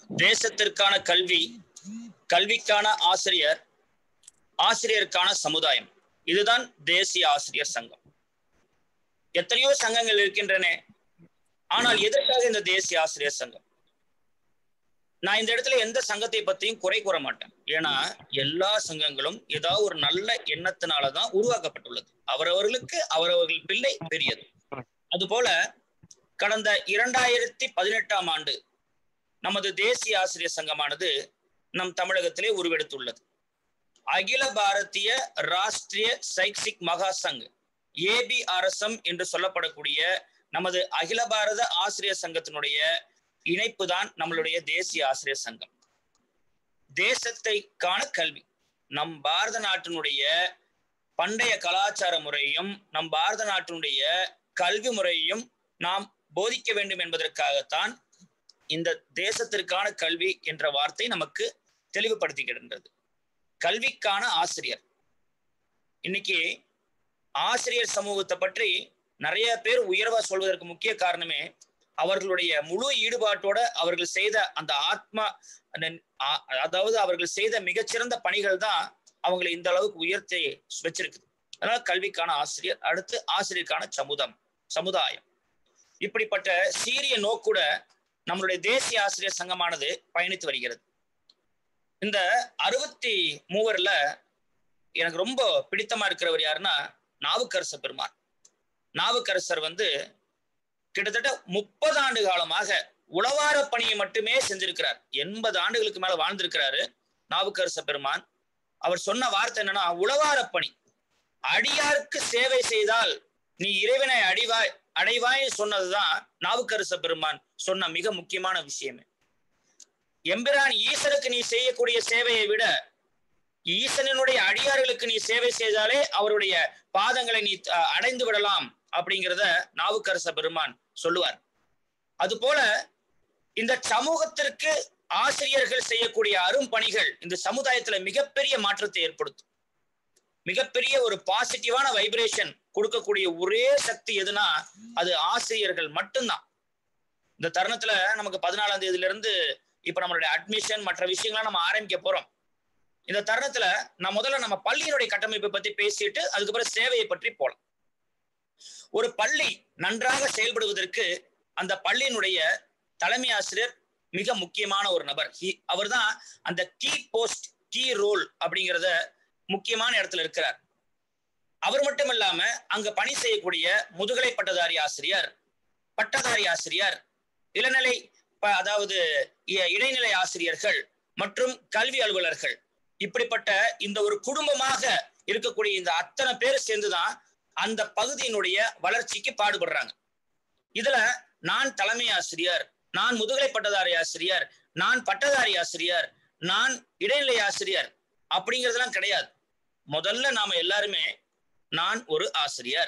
தேசத்திற்கான கல்வி கல்விக்கான ஆசிரியர் ஆசிரியருக்கான சமுதாயம் இதுதான் தேசிய ஆசிரியர் சங்கம் எத்தனையோ சங்கங்கள் இருக்கின்றன ஆனால் எதற்காக இந்த தேசிய ஆசிரியர் சங்கம் நான் இந்த இடத்துல எந்த சங்கத்தை பத்தியும் குறை கூற மாட்டேன் ஏன்னா எல்லா சங்கங்களும் ஏதாவது ஒரு நல்ல எண்ணத்தினாலதான் உருவாக்கப்பட்டுள்ளது அவரவர்களுக்கு அவரவர்கள் பிள்ளை பெரியது அதுபோல கடந்த இரண்டாயிரத்தி பதினெட்டாம் ஆண்டு நமது தேசிய ஆசிரியர் சங்கமானது நம் தமிழகத்திலே உருவெடுத்துள்ளது அகில பாரதிய ராஷ்டிரிய சைக்சிக் மகா சங் ஏபிஆர்எஸ்எம் என்று சொல்லப்படக்கூடிய நமது அகில பாரத ஆசிரியர் சங்கத்தினுடைய இணைப்பு தான் நம்மளுடைய தேசிய ஆசிரியர் சங்கம் தேசத்தை காண கல்வி நம் பாரத நாட்டினுடைய பண்டைய கலாச்சார முறையும் நம் பாரத நாட்டினுடைய கல்வி முறையும் நாம் போதிக்க வேண்டும் என்பதற்காகத்தான் இந்த தேசத்திற்கான கல்வி என்ற வார்த்தை நமக்கு தெளிவுபடுத்திக்கின்றது கல்விக்கான ஆசிரியர் இன்னைக்கு ஆசிரியர் சமூகத்தை பற்றி நிறைய பேர் உயர்வா சொல்வதற்கு முக்கிய காரணமே அவர்களுடைய முழு ஈடுபாட்டோட அவர்கள் செய்த அந்த ஆத்மா அதாவது அவர்கள் செய்த மிகச்சிறந்த பணிகள் தான் அவங்களை இந்த அளவுக்கு உயர்த்தி வச்சிருக்குது அதனால கல்விக்கான ஆசிரியர் அடுத்து ஆசிரியருக்கான சமுதாயம் சமுதாயம் இப்படிப்பட்ட சீரிய நோக்குட நம்மளுடைய தேசிய ஆசிரியர் சங்கமானது பயணித்து வருகிறது இந்த அறுபத்தி மூவர்ல எனக்கு ரொம்ப பிடித்தமா இருக்கிறவர் யாருன்னா நாவுக்கரசர் பெருமான் நாவுக்கரசர் வந்து கிட்டத்தட்ட முப்பது ஆண்டு காலமாக உளவார பணியை மட்டுமே செஞ்சிருக்கிறார் எண்பது ஆண்டுகளுக்கு மேல வாழ்ந்திருக்கிறாரு நாவுக்கரச பெருமான் அவர் சொன்ன வார்த்தை என்னன்னா உளவார பணி அடியாருக்கு சேவை செய்தால் நீ இறைவனை அடிவாய் அடைவாய் சொன்னதுதான் நாவுக்கரச பெருமான் சொன்ன மிக முக்கியமான விஷயமே எம்பிரான் ஈசனுக்கு நீ செய்யக்கூடிய சேவையை விட ஈசனினுடைய அடியார்களுக்கு நீ சேவை செய்தாலே அவருடைய பாதங்களை நீ அடைந்து விடலாம் அப்படிங்கிறத நாவுக்கரச பெருமான் சொல்லுவார் அது போல இந்த சமூகத்திற்கு ஆசிரியர்கள் செய்யக்கூடிய அரும் பணிகள் இந்த சமுதாயத்துல மிகப்பெரிய மாற்றத்தை ஏற்படுத்தும் மிகப்பெரிய ஒரு பாசிட்டிவான வைப்ரேஷன் கொடுக்கக்கூடிய ஒரே சக்தி எதுனா அது ஆசிரியர்கள் மட்டும்தான் இந்த தருணத்துல நமக்கு பதினாலாம் தேதியில இருந்து இப்ப நம்மளுடைய அட்மிஷன் மற்ற விஷயங்கள்லாம் நம்ம ஆரம்பிக்க போறோம் இந்த தருணத்துல நான் முதல்ல நம்ம பள்ளியினுடைய கட்டமைப்பை பத்தி பேசிட்டு அதுக்கப்புறம் சேவையை பற்றி போலாம் ஒரு பள்ளி நன்றாக செயல்படுவதற்கு அந்த பள்ளியினுடைய தலைமை ஆசிரியர் மிக முக்கியமான ஒரு நபர் அவர் தான் அந்த கீ போஸ்ட் கீ ரோல் அப்படிங்கிறத முக்கியமான இடத்துல இருக்கிறார் அவர் மட்டும் இல்லாம அங்க பணி செய்யக்கூடிய முதுகலை பட்டதாரி ஆசிரியர் பட்டதாரி ஆசிரியர் இளநிலை அதாவது இடைநிலை ஆசிரியர்கள் மற்றும் கல்வி அலுவலர்கள் இப்படிப்பட்ட இந்த ஒரு குடும்பமாக இருக்கக்கூடிய இந்த அத்தனை பேர் சேர்ந்துதான் அந்த பகுதியினுடைய வளர்ச்சிக்கு பாடுபடுறாங்க இதுல நான் தலைமை ஆசிரியர் நான் முதுகலை பட்டதாரி ஆசிரியர் நான் பட்டதாரி ஆசிரியர் நான் இடைநிலை ஆசிரியர் அப்படிங்கிறதுலாம் கிடையாது முதல்ல நாம எல்லாருமே நான் ஒரு ஆசிரியர்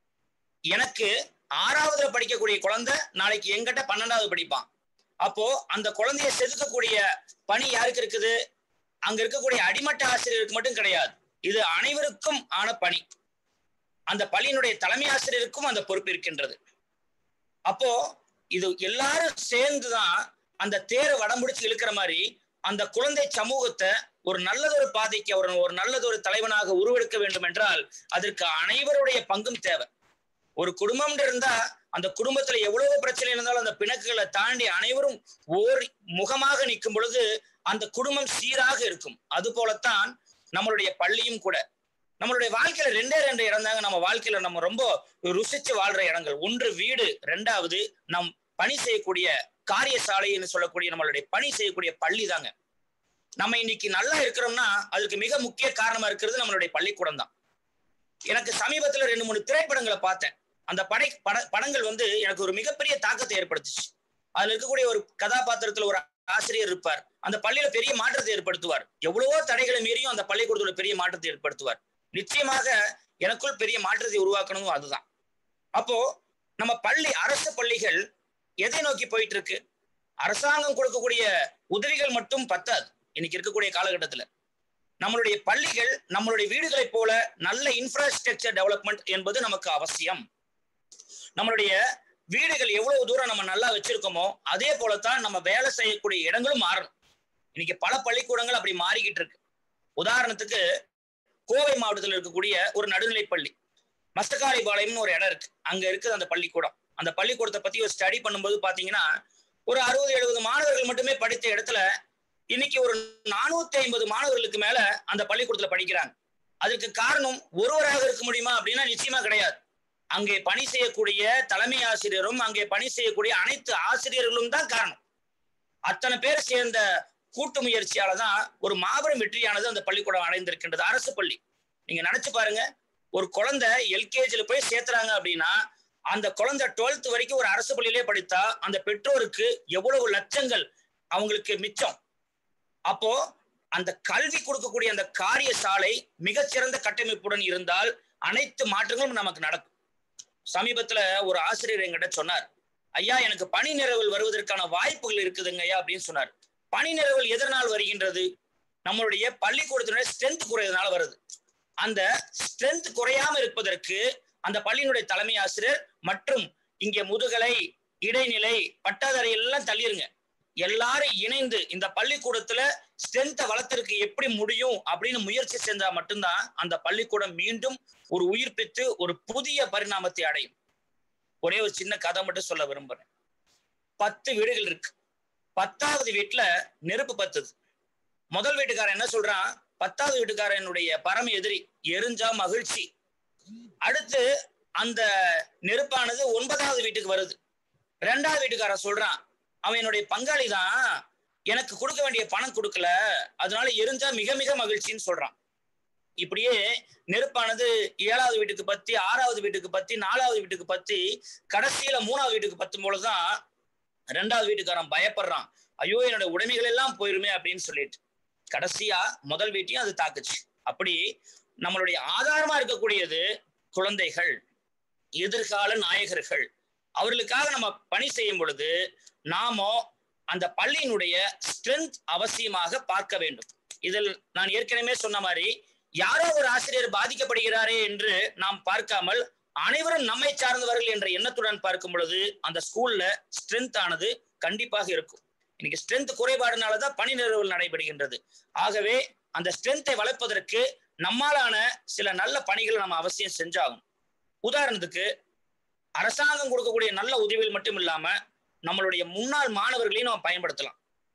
எனக்கு ஆறாவதுல படிக்கக்கூடிய குழந்தை நாளைக்கு எங்கிட்ட பன்னெண்டாவது படிப்பான் அப்போ அந்த குழந்தைய செதுக்கக்கூடிய பணி யாருக்கு இருக்குது அங்க இருக்கக்கூடிய அடிமட்ட ஆசிரியருக்கு மட்டும் கிடையாது இது அனைவருக்கும் ஆன பணி அந்த பள்ளியினுடைய தலைமை ஆசிரியருக்கும் அந்த பொறுப்பு இருக்கின்றது அப்போ இது எல்லாரும் சேர்ந்துதான் அந்த தேரை வடமுடிச்சு இழுக்கிற மாதிரி அந்த குழந்தை சமூகத்தை ஒரு நல்லதொரு பாதைக்கு அவர் ஒரு நல்லதொரு தலைவனாக உருவெடுக்க வேண்டும் என்றால் அதற்கு அனைவருடைய பங்கும் தேவை ஒரு குடும்பம் இருந்தா அந்த குடும்பத்துல எவ்வளவு பிரச்சனை இருந்தாலும் அந்த பிணக்குகளை தாண்டி அனைவரும் ஓர் முகமாக நிற்கும் பொழுது அந்த குடும்பம் சீராக இருக்கும் அது போலத்தான் நம்மளுடைய பள்ளியும் கூட நம்மளுடைய வாழ்க்கையில ரெண்டே ரெண்டு இடம் தாங்க நம்ம வாழ்க்கையில நம்ம ரொம்ப ருசிச்சு வாழ்ற இடங்கள் ஒன்று வீடு ரெண்டாவது நம் பணி செய்யக்கூடிய காரியசாலைன்னு சொல்லக்கூடிய நம்மளுடைய பணி செய்யக்கூடிய பள்ளி தாங்க நம்ம இன்னைக்கு நல்லா இருக்கிறோம்னா அதுக்கு மிக முக்கிய காரணமா இருக்கிறது நம்மளுடைய பள்ளிக்கூடம் தான் எனக்கு சமீபத்துல ரெண்டு மூணு திரைப்படங்களை பார்த்தேன் அந்த படை பட படங்கள் வந்து எனக்கு ஒரு மிகப்பெரிய தாக்கத்தை ஏற்படுத்துச்சு அதுல இருக்கக்கூடிய ஒரு கதாபாத்திரத்துல ஒரு ஆசிரியர் இருப்பார் அந்த பள்ளியில பெரிய மாற்றத்தை ஏற்படுத்துவார் எவ்வளவோ தடைகளை மீறியும் அந்த பள்ளிக்கூடத்துல பெரிய மாற்றத்தை ஏற்படுத்துவார் நிச்சயமாக எனக்குள் பெரிய மாற்றத்தை உருவாக்கணும் அதுதான் அப்போ நம்ம பள்ளி அரசு பள்ளிகள் எதை நோக்கி போயிட்டு இருக்கு அரசாங்கம் கொடுக்கக்கூடிய உதவிகள் மட்டும் பத்தாது இன்னைக்கு இருக்கக்கூடிய காலகட்டத்துல நம்மளுடைய பள்ளிகள் நம்மளுடைய வீடுகளை போல நல்ல இன்ஃப்ராஸ்ட்ரக்சர் டெவலப்மெண்ட் என்பது நமக்கு அவசியம் நம்மளுடைய வீடுகள் எவ்வளவு தூரம் நம்ம நல்லா வச்சிருக்கோமோ அதே போலத்தான் நம்ம வேலை செய்யக்கூடிய இடங்களும் மாறணும் இன்னைக்கு பல பள்ளிக்கூடங்கள் அப்படி மாறிக்கிட்டு இருக்கு உதாரணத்துக்கு கோவை மாவட்டத்தில் இருக்கக்கூடிய ஒரு நடுநிலைப் பள்ளி மஸ்தகாரிபாளையம்னு ஒரு இடம் இருக்கு அங்க இருக்குது அந்த பள்ளிக்கூடம் அந்த பள்ளிக்கூடத்தை பத்தி ஒரு ஸ்டடி பண்ணும்போது பாத்தீங்கன்னா ஒரு அறுபது எழுபது மாணவர்கள் மட்டுமே படித்த இடத்துல இன்னைக்கு ஒரு நானூத்தி ஐம்பது மாணவர்களுக்கு மேல அந்த பள்ளிக்கூடத்துல படிக்கிறாங்க அதுக்கு காரணம் ஒருவராக இருக்க முடியுமா அப்படின்னா நிச்சயமா கிடையாது அங்கே பணி செய்யக்கூடிய தலைமை ஆசிரியரும் அங்கே பணி செய்யக்கூடிய அனைத்து ஆசிரியர்களும் தான் காரணம் அத்தனை பேர் சேர்ந்த கூட்டு முயற்சியால தான் ஒரு மாபெரும் வெற்றியானது அந்த பள்ளிக்கூடம் அடைந்திருக்கின்றது அரசு பள்ளி நீங்க நினைச்சு பாருங்க ஒரு குழந்தை எல்கேஜில போய் சேர்த்துறாங்க அப்படின்னா அந்த குழந்தை டுவெல்த் வரைக்கும் ஒரு அரசு பள்ளியிலே படித்தா அந்த பெற்றோருக்கு எவ்வளவு லட்சங்கள் அவங்களுக்கு மிச்சம் அப்போ அந்த கல்வி கொடுக்கக்கூடிய அந்த காரிய சாலை மிகச்சிறந்த கட்டமைப்புடன் இருந்தால் அனைத்து மாற்றங்களும் நமக்கு நடக்கும் சமீபத்துல ஒரு ஆசிரியர் என்கிட்ட சொன்னார் ஐயா எனக்கு பணி நிறவல் வருவதற்கான வாய்ப்புகள் இருக்குதுங்க ஐயா அப்படின்னு சொன்னார் பணி நிறவல் எதனால் வருகின்றது நம்மளுடைய பள்ளிக்கூடத்தினுடைய ஸ்ட்ரென்த் குறையதுனால வருது அந்த ஸ்ட்ரென்த் குறையாம இருப்பதற்கு அந்த பள்ளியினுடைய தலைமை ஆசிரியர் மற்றும் இங்கே முதுகலை இடைநிலை பட்டாதாரி எல்லாம் தள்ளிருங்க எல்லாரும் இணைந்து இந்த பள்ளிக்கூடத்துல ஸ்ட்ரென்த்தை வளர்த்திருக்கு எப்படி முடியும் அப்படின்னு முயற்சி செஞ்சா மட்டும்தான் அந்த பள்ளிக்கூடம் மீண்டும் ஒரு உயிர் பெற்று ஒரு புதிய பரிணாமத்தை அடையும் ஒரே ஒரு சின்ன கதை மட்டும் சொல்ல விரும்புறேன் பத்து வீடுகள் இருக்கு பத்தாவது வீட்டுல நெருப்பு பத்துது முதல் வீட்டுக்காரன் என்ன சொல்றான் பத்தாவது வீட்டுக்காரனுடைய பரம எதிரி எரிஞ்சா மகிழ்ச்சி அடுத்து அந்த நெருப்பானது ஒன்பதாவது வீட்டுக்கு வருது ரெண்டாவது வீட்டுக்காரன் சொல்றான் அவன் என்னுடைய பங்காளி தான் எனக்கு கொடுக்க வேண்டிய பணம் கொடுக்கல அதனால எரிஞ்சா மிக மிக மகிழ்ச்சின்னு சொல்றான் இப்படியே நெருப்பானது ஏழாவது வீட்டுக்கு பத்தி ஆறாவது வீட்டுக்கு பத்தி நாலாவது வீட்டுக்கு பத்தி கடைசியில மூணாவது வீட்டுக்கு பத்தும் பொழுதுதான் ரெண்டாவது வீட்டுக்காரன் பயப்படுறான் ஐயோ என்னோட உடைமைகள் எல்லாம் போயிருமே அப்படின்னு சொல்லிட்டு கடைசியா முதல் வீட்டையும் அது தாக்குச்சு அப்படி நம்மளுடைய ஆதாரமா இருக்கக்கூடியது குழந்தைகள் எதிர்கால நாயகர்கள் அவர்களுக்காக நம்ம பணி செய்யும் பொழுது நாமோ அந்த பள்ளியினுடைய ஸ்ட்ரென்த் அவசியமாக பார்க்க வேண்டும் இதில் நான் ஏற்கனவே சொன்ன மாதிரி யாரோ ஒரு ஆசிரியர் பாதிக்கப்படுகிறாரே என்று நாம் பார்க்காமல் அனைவரும் நம்மை சார்ந்தவர்கள் என்ற எண்ணத்துடன் பார்க்கும் பொழுது அந்த ஸ்கூல்ல ஸ்ட்ரென்த் ஆனது கண்டிப்பாக இருக்கும் இன்னைக்கு ஸ்ட்ரென்த் குறைபாடுனாலதான் பணி நிறுவல் நடைபெறுகின்றது ஆகவே அந்த ஸ்ட்ரென்த்தை வளர்ப்பதற்கு நம்மாலான சில நல்ல பணிகளை நம்ம அவசியம் செஞ்சாகும் உதாரணத்துக்கு அரசாங்கம் கொடுக்கக்கூடிய நல்ல உதவிகள் மட்டும் இல்லாம நம்மளுடைய முன்னாள் மாணவர்களையும் நம்ம பயன்படுத்தலாம்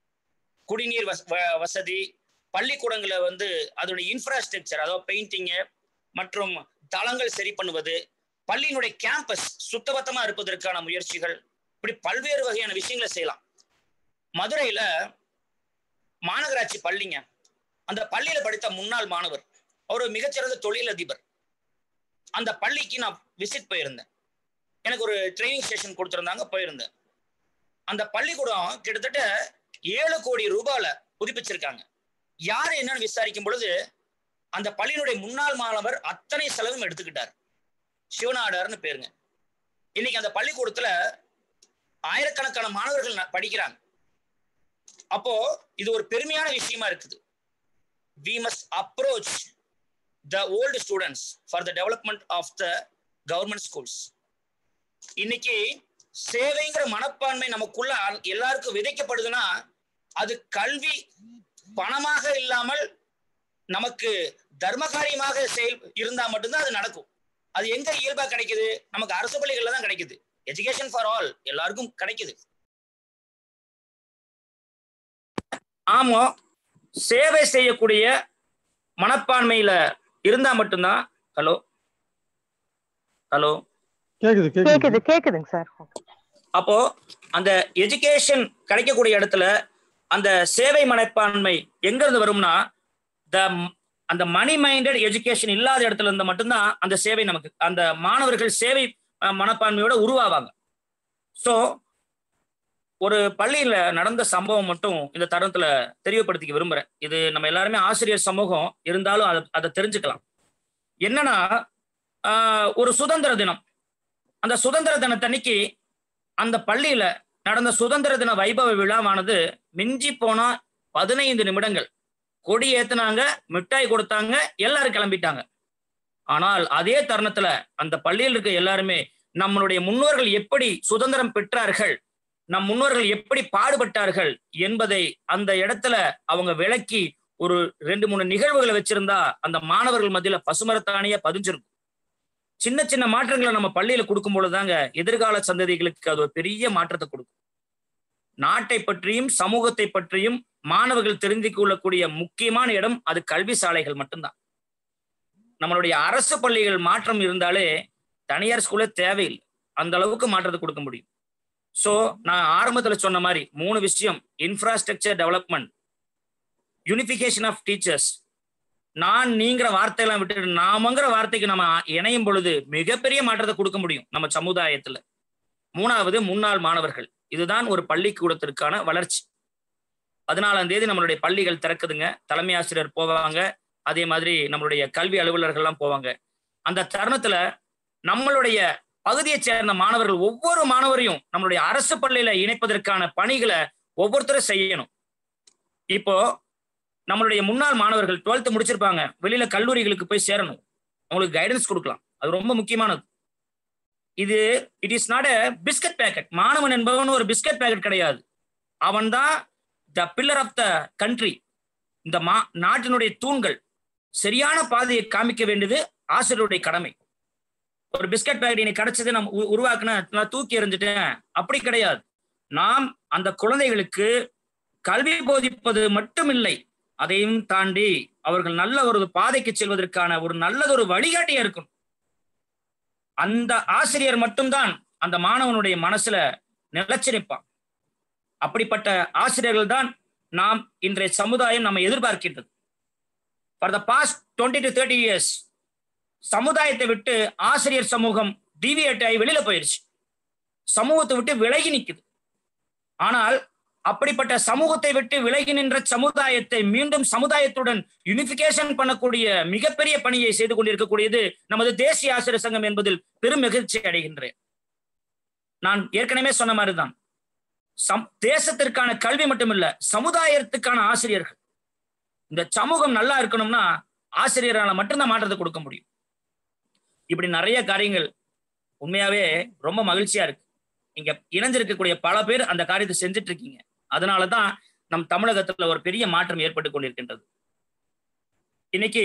குடிநீர் வசதி பள்ளிக்கூடங்களை வந்து அதோடைய இன்ஃப்ராஸ்ட்ரக்சர் அதாவது பெயிண்டிங்கு மற்றும் தளங்கள் சரி பண்ணுவது பள்ளியினுடைய கேம்பஸ் சுத்தபத்தமா இருப்பதற்கான முயற்சிகள் இப்படி பல்வேறு வகையான விஷயங்களை செய்யலாம் மதுரையில மாநகராட்சி பள்ளிங்க அந்த பள்ளியில படித்த முன்னாள் மாணவர் அவர் மிகச்சிறந்த தொழிலதிபர் அந்த பள்ளிக்கு நான் விசிட் போயிருந்தேன் எனக்கு ஒரு ட்ரைனிங் செஷன் கொடுத்துருந்தாங்க போயிருந்தேன் அந்த பள்ளிக்கூடம் கிட்டத்தட்ட ஏழு கோடி ரூபாயில புதுப்பிச்சிருக்காங்க யாரு என்னன்னு விசாரிக்கும் பொழுது அந்த பள்ளியினுடைய முன்னாள் மாணவர் அத்தனை செலவும் எடுத்துக்கிட்டார் சிவநாடார்னு பேருங்க இன்னைக்கு அந்த பள்ளிக்கூடத்துல ஆயிரக்கணக்கான மாணவர்கள் படிக்கிறாங்க அப்போ இது ஒரு பெருமையான விஷயமா இருக்குது we must approach the old students for the development of the government schools இன்னைக்கு சேவைங்கிற மனப்பான்மை நமக்குள்ள எல்லாருக்கும் விதைக்கப்படுதுன்னா அது கல்வி பணமாக இல்லாமல் நமக்கு தர்மகாரியமாக செயல் இருந்தா மட்டும்தான் அது நடக்கும் அது எங்க இயல்பா கிடைக்குது நமக்கு அரசு பள்ளிகள்ல தான் கிடைக்குது எஜுகேஷன் ஃபார் ஆல் எல்லாருக்கும் கிடைக்குது ஆமா சேவை செய்யக்கூடிய மனப்பான்மையில இருந்தா மட்டும்தான் ஹலோ ஹலோ கேக்குது கேக்குது கேக்குதுங்க சார் அப்போ அந்த எஜுகேஷன் கிடைக்கக்கூடிய இடத்துல அந்த சேவை மனப்பான்மை எங்க இருந்து வரும்னா த அந்த மணி மைண்டட் எஜுகேஷன் இல்லாத இடத்துல இருந்து மட்டும்தான் அந்த சேவை நமக்கு அந்த மாணவர்கள் சேவை மனப்பான்மையோட உருவாவாங்க ஸோ ஒரு பள்ளியில நடந்த சம்பவம் மட்டும் இந்த தருணத்துல தெரியப்படுத்திக்க விரும்புறேன் இது நம்ம எல்லாருமே ஆசிரியர் சமூகம் இருந்தாலும் அதை அதை தெரிஞ்சுக்கலாம் என்னன்னா ஒரு சுதந்திர தினம் அந்த சுதந்திர தினத்தன்னைக்கு அந்த பள்ளியில நடந்த சுதந்திர தின வைபவ விழாவானது மிஞ்சி போனா பதினைந்து நிமிடங்கள் கொடி ஏத்துனாங்க மிட்டாய் கொடுத்தாங்க எல்லாரும் கிளம்பிட்டாங்க ஆனால் அதே தருணத்துல அந்த பள்ளியில் இருக்க எல்லாருமே நம்மளுடைய முன்னோர்கள் எப்படி சுதந்திரம் பெற்றார்கள் நம் முன்னோர்கள் எப்படி பாடுபட்டார்கள் என்பதை அந்த இடத்துல அவங்க விளக்கி ஒரு ரெண்டு மூணு நிகழ்வுகளை வச்சிருந்தா அந்த மாணவர்கள் மத்தியில பசுமரத்தானியா பதிஞ்சிருக்கும் சின்ன சின்ன மாற்றங்களை நம்ம பள்ளியில கொடுக்கும் பொழுதுதாங்க எதிர்கால சந்ததிகளுக்கு அது ஒரு பெரிய மாற்றத்தை கொடுக்கும் நாட்டை பற்றியும் சமூகத்தை பற்றியும் மாணவர்கள் தெரிந்து கொள்ளக்கூடிய முக்கியமான இடம் அது கல்வி சாலைகள் மட்டும்தான் நம்மளுடைய அரசு பள்ளிகள் மாற்றம் இருந்தாலே தனியார் ஸ்கூலே தேவையில்லை அந்த அளவுக்கு மாற்றத்தை கொடுக்க முடியும் ஸோ நான் ஆரம்பத்தில் சொன்ன மாதிரி மூணு விஷயம் infrastructure development unification of teachers நான் நீங்கிற வார்த்தையெல்லாம் விட்டுட்டு நாமங்கிற வார்த்தைக்கு நம்ம இணையும் பொழுது மிகப்பெரிய மாற்றத்தை கொடுக்க முடியும் நம்ம சமுதாயத்துல மூணாவது முன்னாள் மாணவர்கள் இதுதான் ஒரு பள்ளிக்கூடத்திற்கான வளர்ச்சி பதினாலாம் தேதி நம்மளுடைய பள்ளிகள் திறக்குதுங்க தலைமை ஆசிரியர் போவாங்க அதே மாதிரி நம்மளுடைய கல்வி அலுவலர்கள்லாம் போவாங்க அந்த தருணத்துல நம்மளுடைய பகுதியை சேர்ந்த மாணவர்கள் ஒவ்வொரு மாணவரையும் நம்மளுடைய அரசு பள்ளியில இணைப்பதற்கான பணிகளை ஒவ்வொருத்தரும் செய்யணும் இப்போ நம்மளுடைய முன்னாள் மாணவர்கள் டுவெல்த் முடிச்சிருப்பாங்க வெளியில கல்லூரிகளுக்கு போய் சேரணும் அவங்களுக்கு கைடன்ஸ் கொடுக்கலாம் அது ரொம்ப முக்கியமானது இது it is not a biscuit packet மாணவன் என்பவன் ஒரு பிஸ்கட் பேக்கெட் கிடையாது அவன் தான் the pillar of the country இந்த மா நாட்டினுடைய தூண்கள் சரியான பாதையை காமிக்க வேண்டியது ஆசிரியருடைய கடமை ஒரு பிஸ்கட் பேக்கெட் இன்னைக்கு கிடைச்சது நம்ம உருவாக்குன நான் தூக்கி எறிஞ்சிட்டேன் அப்படி கிடையாது நாம் அந்த குழந்தைகளுக்கு கல்வி போதிப்பது மட்டும் இல்லை அதையும் தாண்டி அவர்கள் நல்ல ஒரு பாதைக்கு செல்வதற்கான ஒரு நல்லதொரு வழிகாட்டியா இருக்கும் அந்த ஆசிரியர் மட்டும்தான் அந்த மாணவனுடைய மனசுல நிலைச்சு நிற்பான் அப்படிப்பட்ட ஆசிரியர்கள் தான் நாம் இன்றைய சமுதாயம் நம்ம எதிர்பார்க்கின்றது for the past twenty to thirty years சமுதாயத்தை விட்டு ஆசிரியர் சமூகம் டிவியேட் ஆகி வெளியில போயிருச்சு சமூகத்தை விட்டு விலகி நிற்குது ஆனால் அப்படிப்பட்ட சமூகத்தை விட்டு விலகி நின்ற சமுதாயத்தை மீண்டும் சமுதாயத்துடன் யூனிபிகேஷன் பண்ணக்கூடிய மிகப்பெரிய பணியை செய்து கொண்டிருக்கக்கூடியது நமது தேசிய ஆசிரியர் சங்கம் என்பதில் பெரும் மகிழ்ச்சி அடைகின்றேன் நான் ஏற்கனவே சொன்ன மாதிரிதான் சம் தேசத்திற்கான கல்வி மட்டுமில்ல சமுதாயத்துக்கான ஆசிரியர்கள் இந்த சமூகம் நல்லா இருக்கணும்னா ஆசிரியரால மட்டும்தான் மாற்றத்தை கொடுக்க முடியும் இப்படி நிறைய காரியங்கள் உண்மையாவே ரொம்ப மகிழ்ச்சியா இருக்கு இங்க இணைஞ்சிருக்கக்கூடிய பல பேர் அந்த காரியத்தை செஞ்சுட்டு இருக்கீங்க அதனாலதான் நம் தமிழகத்துல ஒரு பெரிய மாற்றம் ஏற்பட்டு கொண்டிருக்கின்றது இன்னைக்கு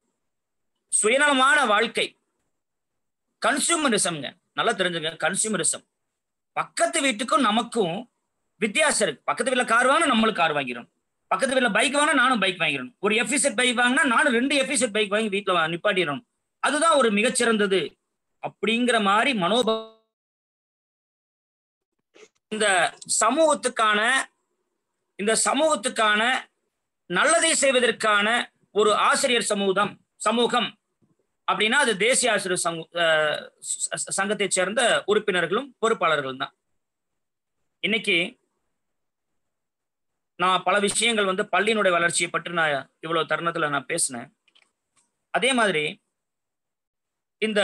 சுயநலமான வாழ்க்கை கன்சியூமரிசம்ங்க நல்லா தெரிஞ்சுங்க கன்சியூமரிசம் பக்கத்து வீட்டுக்கும் நமக்கும் வித்தியாசம் இருக்கு பக்கத்து வீட்டுல கார் வாங்கினா நம்மளும் கார் வாங்கிடும் பக்கத்து வீட்டுல பைக் வாங்கினா நானும் பைக் வாங்கிடணும் ஒரு எஃபிசெட் பைக் வாங்கினா நானும் ரெண்டு எஃபிசெட் பைக் வாங்கி வீட்டுல நிப்பாட்டிடணும் அதுதான் ஒரு மிகச்சிறந்தது அப்படிங்கிற மாதிரி மனோப இந்த சமூகத்துக்கான இந்த சமூகத்துக்கான நல்லதை செய்வதற்கான ஒரு ஆசிரியர் சமூகம் சமூகம் அப்படின்னா அது தேசிய ஆசிரியர் சங்கத்தை சேர்ந்த உறுப்பினர்களும் பொறுப்பாளர்களும் தான் இன்னைக்கு நான் பல விஷயங்கள் வந்து பள்ளியினுடைய வளர்ச்சியை பற்றி நான் இவ்வளவு தருணத்துல நான் பேசினேன் அதே மாதிரி இந்த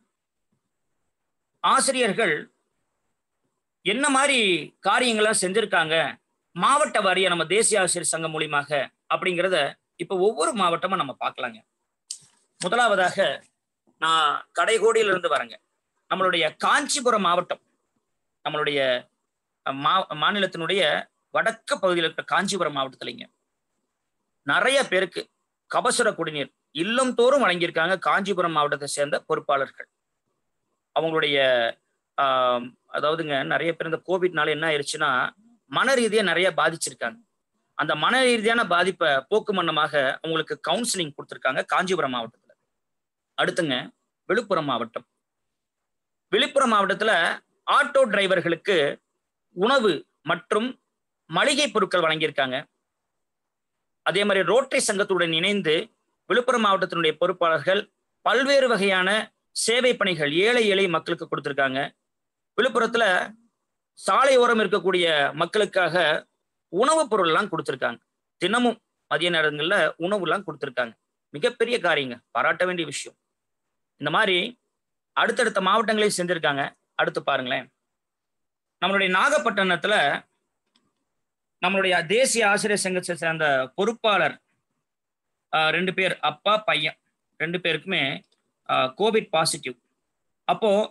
ஆசிரியர்கள் என்ன மாதிரி காரியங்கள்லாம் செஞ்சிருக்காங்க மாவட்ட வாரியா நம்ம தேசிய ஆசிரியர் சங்கம் மூலியமாக அப்படிங்கிறத இப்ப ஒவ்வொரு மாவட்டமும் நம்ம பார்க்கலாங்க முதலாவதாக நான் கடைகோடியில இருந்து வரேங்க நம்மளுடைய காஞ்சிபுரம் மாவட்டம் நம்மளுடைய மா மாநிலத்தினுடைய வடக்கு பகுதியில் இருக்கிற காஞ்சிபுரம் மாவட்டத்துலங்க நிறைய பேருக்கு கபசுர குடிநீர் இல்லம் தோறும் வழங்கியிருக்காங்க காஞ்சிபுரம் மாவட்டத்தை சேர்ந்த பொறுப்பாளர்கள் அவங்களுடைய ஆஹ் அதாவதுங்க நிறைய பேர் இந்த கோவிட்னால என்ன ஆயிடுச்சுன்னா மன ரீதியா நிறைய பாதிச்சிருக்காங்க அந்த மன ரீதியான பாதிப்பை போக்கு மன்னமாக அவங்களுக்கு கவுன்சிலிங் கொடுத்துருக்காங்க காஞ்சிபுரம் மாவட்டத்துல அடுத்துங்க விழுப்புரம் மாவட்டம் விழுப்புரம் மாவட்டத்துல ஆட்டோ டிரைவர்களுக்கு உணவு மற்றும் மளிகை பொருட்கள் வழங்கியிருக்காங்க அதே மாதிரி ரோட்டரி சங்கத்துடன் இணைந்து விழுப்புரம் மாவட்டத்தினுடைய பொறுப்பாளர்கள் பல்வேறு வகையான சேவை பணிகள் ஏழை எளிய மக்களுக்கு கொடுத்துருக்காங்க விழுப்புரத்துல சாலை ஓரம் இருக்கக்கூடிய மக்களுக்காக உணவுப் பொருள் எல்லாம் கொடுத்துருக்காங்க தினமும் மதிய நேரங்கள்ல உணவு எல்லாம் கொடுத்துருக்காங்க மிகப்பெரிய காரியங்க பாராட்ட வேண்டிய விஷயம் இந்த மாதிரி அடுத்தடுத்த மாவட்டங்களையும் செஞ்சிருக்காங்க அடுத்து பாருங்களேன் நம்மளுடைய நாகப்பட்டினத்துல நம்மளுடைய தேசிய ஆசிரியர் சங்கத்தை சேர்ந்த பொறுப்பாளர் ரெண்டு பேர் அப்பா பையன் ரெண்டு பேருக்குமே கோவிட் பாசிட்டிவ் அப்போ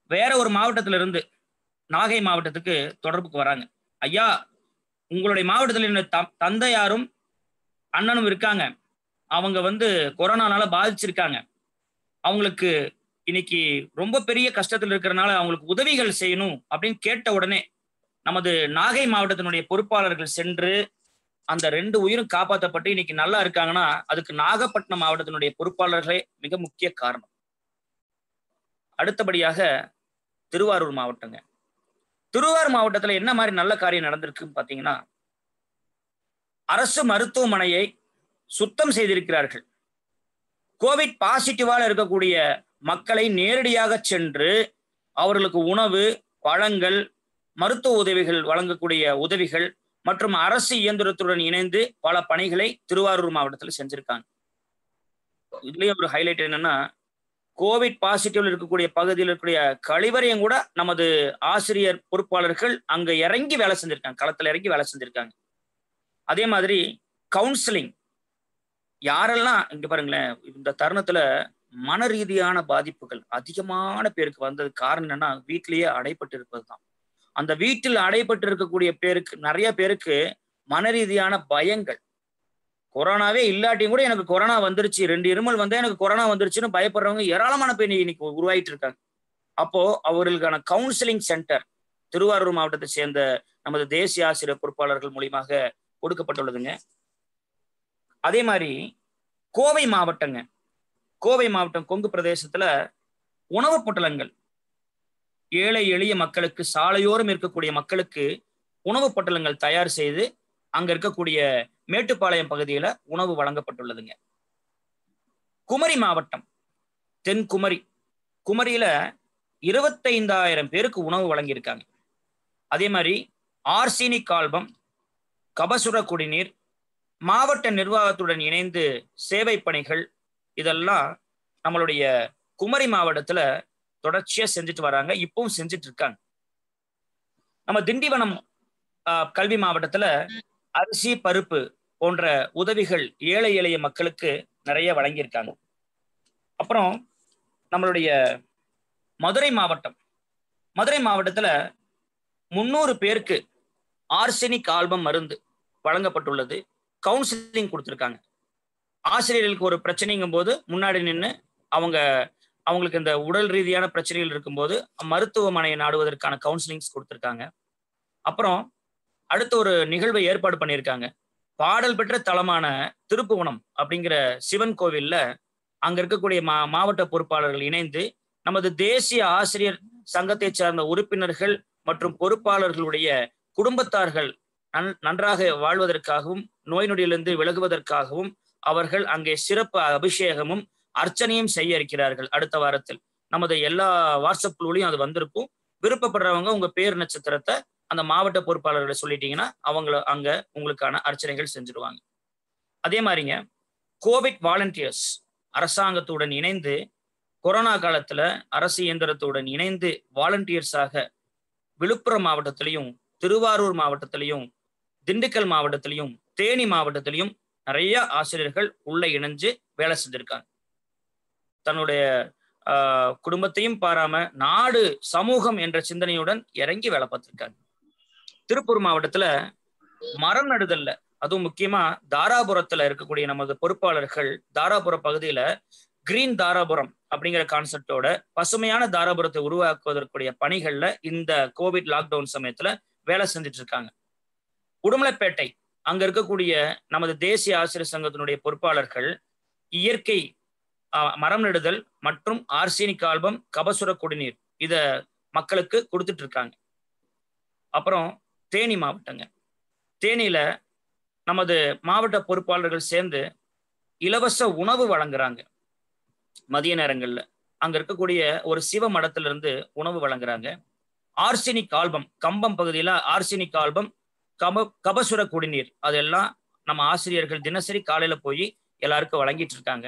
வேற ஒரு மாவட்டத்துல இருந்து நாகை மாவட்டத்துக்கு தொடர்புக்கு வராங்க ஐயா உங்களுடைய மாவட்டத்தில் என்ன த தந்தையாரும் அண்ணனும் இருக்காங்க அவங்க வந்து கொரோனானால பாதிச்சிருக்காங்க அவங்களுக்கு இன்னைக்கு ரொம்ப பெரிய கஷ்டத்தில் இருக்கிறனால அவங்களுக்கு உதவிகள் செய்யணும் அப்படின்னு கேட்ட உடனே நமது நாகை மாவட்டத்தினுடைய பொறுப்பாளர்கள் சென்று அந்த ரெண்டு உயிரும் காப்பாற்றப்பட்டு இன்னைக்கு நல்லா இருக்காங்கன்னா அதுக்கு நாகப்பட்டினம் மாவட்டத்தினுடைய பொறுப்பாளர்களே மிக முக்கிய காரணம் அடுத்தபடியாக திருவாரூர் மாவட்டங்க திருவாரூர் மாவட்டத்துல என்ன மாதிரி நல்ல காரியம் நடந்திருக்குன்னு பாத்தீங்கன்னா அரசு மருத்துவமனையை சுத்தம் செய்திருக்கிறார்கள் கோவிட் பாசிட்டிவால இருக்கக்கூடிய மக்களை நேரடியாக சென்று அவர்களுக்கு உணவு பழங்கள் மருத்துவ உதவிகள் வழங்கக்கூடிய உதவிகள் மற்றும் அரசு இயந்திரத்துடன் இணைந்து பல பணிகளை திருவாரூர் மாவட்டத்தில் செஞ்சிருக்காங்க இதுலயும் ஒரு ஹைலைட் என்னன்னா கோவிட் பாசிட்டிவ்ல இருக்கக்கூடிய பகுதியில் இருக்கக்கூடிய கழிவறையும் கூட நமது ஆசிரியர் பொறுப்பாளர்கள் அங்க இறங்கி வேலை செஞ்சிருக்காங்க களத்துல இறங்கி வேலை செஞ்சிருக்காங்க அதே மாதிரி கவுன்சிலிங் யாரெல்லாம் இங்க பாருங்களேன் இந்த தருணத்துல மன ரீதியான பாதிப்புகள் அதிகமான பேருக்கு வந்தது காரணம் என்னன்னா வீட்டிலேயே அடைப்பட்டு இருப்பதுதான் அந்த வீட்டில் அடைப்பட்டு இருக்கக்கூடிய பேருக்கு நிறைய பேருக்கு மன ரீதியான பயங்கள் கொரோனாவே இல்லாட்டியும் கூட எனக்கு கொரோனா வந்துருச்சு ரெண்டு இருமல் வந்தா எனக்கு கொரோனா வந்துருச்சுன்னு பயப்படுறவங்க ஏராளமான பேர் இன்னைக்கு உருவாயிட்டு இருக்காங்க அப்போ அவர்களுக்கான கவுன்சிலிங் சென்டர் திருவாரூர் மாவட்டத்தை சேர்ந்த நமது தேசிய ஆசிரியர் பொறுப்பாளர்கள் மூலியமாக கொடுக்கப்பட்டுள்ளதுங்க அதே மாதிரி கோவை மாவட்டங்க கோவை மாவட்டம் கொங்கு பிரதேசத்துல உணவுப் பொட்டலங்கள் ஏழை எளிய மக்களுக்கு சாலையோரம் இருக்கக்கூடிய மக்களுக்கு உணவுப் பொட்டலங்கள் தயார் செய்து அங்க இருக்கக்கூடிய மேட்டுப்பாளையம் பகுதியில உணவு வழங்கப்பட்டுள்ளதுங்க குமரி மாவட்டம் தென் குமரி குமரியில இருபத்தைந்தாயிரம் பேருக்கு உணவு வழங்கியிருக்காங்க அதே மாதிரி ஆர்சினிக் ஆல்பம் கபசுர குடிநீர் மாவட்ட நிர்வாகத்துடன் இணைந்து சேவை பணிகள் இதெல்லாம் நம்மளுடைய குமரி மாவட்டத்துல தொடர்ச்சியா செஞ்சுட்டு வராங்க இப்பவும் செஞ்சுட்டு இருக்காங்க நம்ம திண்டிவனம் கல்வி மாவட்டத்துல அரிசி பருப்பு போன்ற உதவிகள் ஏழை எளிய மக்களுக்கு நிறைய வழங்கியிருக்காங்க அப்புறம் நம்மளுடைய மதுரை மாவட்டம் மதுரை மாவட்டத்துல முன்னூறு பேருக்கு ஆர்சனிக் ஆல்பம் மருந்து வழங்கப்பட்டுள்ளது கவுன்சிலிங் கொடுத்துருக்காங்க ஆசிரியர்களுக்கு ஒரு பிரச்சனைங்கும் போது முன்னாடி நின்று அவங்க அவங்களுக்கு இந்த உடல் ரீதியான பிரச்சனைகள் இருக்கும்போது மருத்துவமனையை நாடுவதற்கான கவுன்சிலிங்ஸ் கொடுத்துருக்காங்க அப்புறம் அடுத்த ஒரு நிகழ்வை ஏற்பாடு பண்ணியிருக்காங்க பாடல் பெற்ற தலமான திருப்புவனம் அப்படிங்கிற சிவன் கோவில்ல அங்க இருக்கக்கூடிய மா மாவட்ட பொறுப்பாளர்கள் இணைந்து நமது தேசிய ஆசிரியர் சங்கத்தை சார்ந்த உறுப்பினர்கள் மற்றும் பொறுப்பாளர்களுடைய குடும்பத்தார்கள் நன் நன்றாக வாழ்வதற்காகவும் நோய் நொடியிலிருந்து விலகுவதற்காகவும் அவர்கள் அங்கே சிறப்பு அபிஷேகமும் அர்ச்சனையும் செய்ய இருக்கிறார்கள் அடுத்த வாரத்தில் நமது எல்லா வாட்ஸ்அப் குழுலையும் அது வந்திருக்கும் விருப்பப்படுறவங்க உங்க பேர் நட்சத்திரத்தை அந்த மாவட்ட பொறுப்பாளர்களை சொல்லிட்டீங்கன்னா அவங்கள அங்க உங்களுக்கான அர்ச்சனைகள் செஞ்சிருவாங்க அதே மாதிரிங்க கோவிட் வாலண்டியர்ஸ் அரசாங்கத்துடன் இணைந்து கொரோனா காலத்துல அரசு இயந்திரத்துடன் இணைந்து வாலண்டியர்ஸாக விழுப்புரம் மாவட்டத்திலையும் திருவாரூர் மாவட்டத்திலையும் திண்டுக்கல் மாவட்டத்திலையும் தேனி மாவட்டத்திலையும் நிறைய ஆசிரியர்கள் உள்ள இணைஞ்சு வேலை செஞ்சிருக்காங்க தன்னுடைய ஆஹ் குடும்பத்தையும் பாராம நாடு சமூகம் என்ற சிந்தனையுடன் இறங்கி வேலை பார்த்திருக்காங்க திருப்பூர் மாவட்டத்துல மரம் நடுதல்ல அதுவும் முக்கியமா தாராபுரத்துல இருக்கக்கூடிய நமது பொறுப்பாளர்கள் தாராபுர பகுதியில கிரீன் தாராபுரம் அப்படிங்கிற கான்செப்டோட பசுமையான தாராபுரத்தை உருவாக்குவதற்குரிய பணிகள்ல இந்த கோவிட் லாக்டவுன் சமயத்துல வேலை செஞ்சுட்டு இருக்காங்க உடுமலைப்பேட்டை அங்க இருக்கக்கூடிய நமது தேசிய ஆசிரியர் சங்கத்தினுடைய பொறுப்பாளர்கள் இயற்கை மரம் நடுதல் மற்றும் ஆர்சனிக் ஆல்பம் கபசுர குடிநீர் இத மக்களுக்கு கொடுத்துட்டு இருக்காங்க அப்புறம் தேனி மாவட்டங்க தேனியில நமது மாவட்ட பொறுப்பாளர்கள் சேர்ந்து இலவச உணவு வழங்குறாங்க மதிய நேரங்கள்ல அங்க இருக்கக்கூடிய ஒரு சிவ மடத்துல இருந்து உணவு வழங்குறாங்க ஆர்சனிக் ஆல்பம் கம்பம் பகுதியில ஆர்சனிக் ஆல்பம் கப கபசுர குடிநீர் அதெல்லாம் நம்ம ஆசிரியர்கள் தினசரி காலையில போய் எல்லாருக்கும் வழங்கிட்டு இருக்காங்க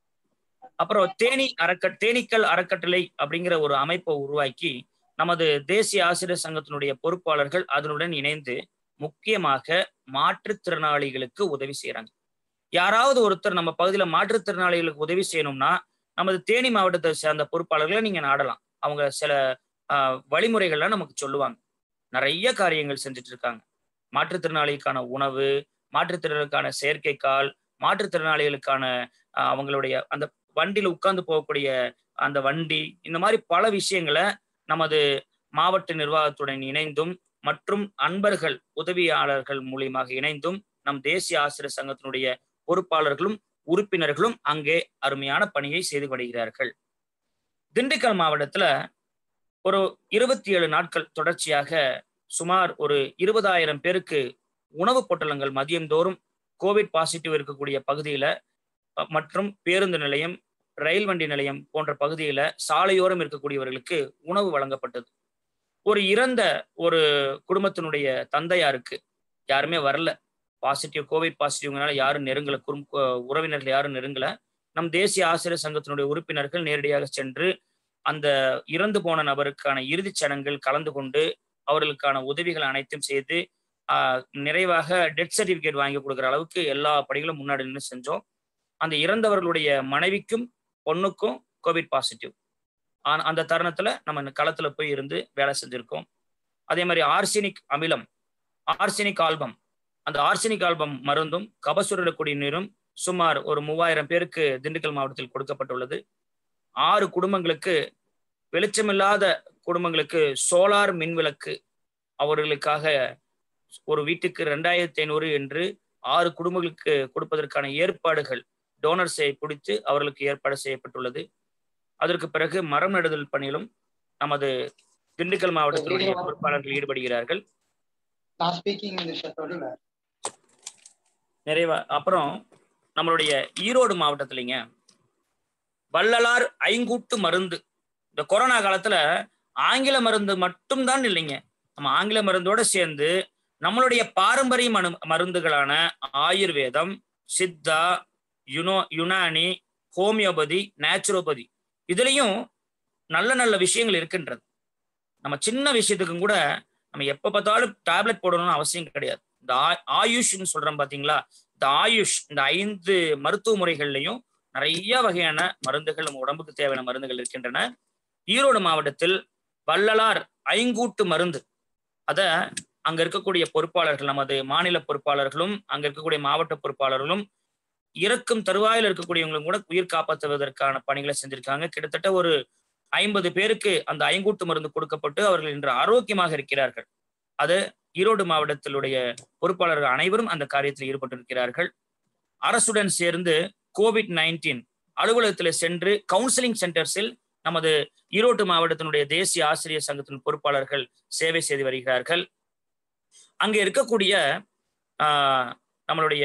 அப்புறம் தேனி அறக்கட் தேனீக்கள் அறக்கட்டளை அப்படிங்கிற ஒரு அமைப்பை உருவாக்கி நமது தேசிய ஆசிரியர் சங்கத்தினுடைய பொறுப்பாளர்கள் அதனுடன் இணைந்து முக்கியமாக மாற்றுத்திறனாளிகளுக்கு உதவி செய்யறாங்க யாராவது ஒருத்தர் நம்ம பகுதியில மாற்றுத்திறனாளிகளுக்கு உதவி செய்யணும்னா நமது தேனி மாவட்டத்தை சேர்ந்த பொறுப்பாளர்களை நீங்க நாடலாம் அவங்க சில ஆஹ் வழிமுறைகள்லாம் நமக்கு சொல்லுவாங்க நிறைய காரியங்கள் செஞ்சுட்டு இருக்காங்க மாற்றுத்திறனாளிக்கான உணவு மாற்றுத்திறனாளிக்கான செயற்கைக்கால் மாற்றுத்திறனாளிகளுக்கான ஆஹ் அவங்களுடைய அந்த வண்டியில உட்கார்ந்து போகக்கூடிய அந்த வண்டி இந்த மாதிரி பல விஷயங்களை நமது மாவட்ட நிர்வாகத்துடன் இணைந்தும் மற்றும் அன்பர்கள் உதவியாளர்கள் மூலியமாக இணைந்தும் நம் தேசிய ஆசிரியர் சங்கத்தினுடைய பொறுப்பாளர்களும் உறுப்பினர்களும் அங்கே அருமையான பணியை செய்து வருகிறார்கள் திண்டுக்கல் மாவட்டத்துல ஒரு இருபத்தி ஏழு நாட்கள் தொடர்ச்சியாக சுமார் ஒரு இருபதாயிரம் பேருக்கு உணவுப் பொட்டலங்கள் மதியந்தோறும் கோவிட் பாசிட்டிவ் இருக்கக்கூடிய பகுதியில அஹ், மற்றும் பேருந்து நிலையம் ரயில் வண்டி நிலையம் போன்ற பகுதியில சாலையோரம் இருக்கக்கூடியவர்களுக்கு உணவு வழங்கப்பட்டது ஒரு இறந்த ஒரு குடும்பத்தினுடைய தந்தையாருக்கு யாருமே வரல பாசிட்டிவ் கோவிட் பாசிட்டிவ்னால யாரும் நெருங்கல குறும் அஹ், உறவினர்கள் யாரும் நெருங்கல நம் தேசிய ஆசிரியர் சங்கத்தினுடைய உறுப்பினர்கள் நேரடியாக சென்று அந்த இறந்து போன நபருக்கான இறுதிச் சடங்கில் கலந்து கொண்டு அவர்களுக்கான உதவிகள் அனைத்தும் செய்து ஆஹ், நிறைவாக டெத் சர்டிபிகேட் வாங்கி கொடுக்குற அளவுக்கு எல்லா படிகளும் முன்னாடி நின்று செஞ்சோம் அந்த இறந்தவர்களுடைய மனைவிக்கும் பொண்ணுக்கும் கோவிட் பாசிட்டிவ் ஆனா அந்த தருணத்துல நம்ம இந்த களத்துல போய் இருந்து வேலை செஞ்சிருக்கோம் அதே மாதிரி ஆர்சனிக் அமிலம் ஆர்சனிக் ஆல்பம் அந்த ஆர்சனிக் ஆல்பம் மருந்தும் கபசுர குடிநீரும் சுமார் ஒரு மூவாயிரம் பேருக்கு திண்டுக்கல் மாவட்டத்தில் கொடுக்கப்பட்டுள்ளது ஆறு குடும்பங்களுக்கு வெளிச்சமில்லாத குடும்பங்களுக்கு சோலார் மின்விளக்கு அவர்களுக்காக ஒரு வீட்டுக்கு ரெண்டாயிரத்தி ஐநூறு என்று ஆறு குடும்பங்களுக்கு கொடுப்பதற்கான ஏற்பாடுகள் டோனர்ஸை பிடித்து அவர்களுக்கு ஏற்பாடு செய்யப்பட்டுள்ளது அதற்கு பிறகு மரம் நடுதல் பணியிலும் நமது திண்டுக்கல் மாவட்டத்தினுடைய பொறுப்பாளர்கள் ஈடுபடுகிறார்கள் நான் ஸ்பீக்கிங் இங்கிலீஷ் சொல்லுங்க நிறைவா அப்புறம் நம்மளுடைய ஈரோடு மாவட்டத்துலங்க வள்ளலார் ஐங்கூட்டு மருந்து இந்த கொரோனா காலத்துல ஆங்கில மருந்து மட்டும்தான் இல்லைங்க நம்ம ஆங்கில மருந்தோட சேர்ந்து நம்மளுடைய பாரம்பரிய மனு மருந்துகளான ஆயுர்வேதம் சித்தா யுனோ யுனானி ஹோமியோபதி நேச்சுரோபதி இதுலயும் நல்ல நல்ல விஷயங்கள் இருக்கின்றது நம்ம சின்ன விஷயத்துக்கும் கூட நம்ம எப்ப பார்த்தாலும் டேப்லெட் போடணும்னு அவசியம் கிடையாது இந்த ஆ- ஆயுஷ்னு சொல்றோம் பாத்தீங்களா இந்த ஆயுஷ் இந்த ஐந்து மருத்துவ முறைகள்லையும் நிறைய வகையான மருந்துகள் நம்ம உடம்புக்கு தேவையான மருந்துகள் இருக்கின்றன ஈரோடு மாவட்டத்தில் வள்ளலார் ஐங்கூட்டு மருந்து அத அங்க இருக்கக்கூடிய பொறுப்பாளர்கள் நமது மாநில பொறுப்பாளர்களும் அங்க இருக்கக்கூடிய மாவட்ட பொறுப்பாளர்களும் இறக்கும் தருவாயில் இருக்கக்கூடியவங்களும் கூட உயிர் காப்பாற்றுவதற்கான பணிகளை செஞ்சிருக்காங்க கிட்டத்தட்ட ஒரு ஐம்பது பேருக்கு அந்த ஐங்கூட்டு மருந்து கொடுக்கப்பட்டு அவர்கள் இன்று ஆரோக்கியமாக இருக்கிறார்கள் அது ஈரோடு மாவட்டத்திலுடைய பொறுப்பாளர்கள் அனைவரும் அந்த காரியத்தில் ஈடுபட்டிருக்கிறார்கள் அரசுடன் சேர்ந்து கோவிட் நைன்டீன் அலுவலகத்தில் சென்று கவுன்சிலிங் சென்டர்ஸில் நமது ஈரோடு மாவட்டத்தினுடைய தேசிய ஆசிரியர் சங்கத்தின் பொறுப்பாளர்கள் சேவை செய்து வருகிறார்கள் அங்க இருக்கக்கூடிய ஆஹ், நம்மளுடைய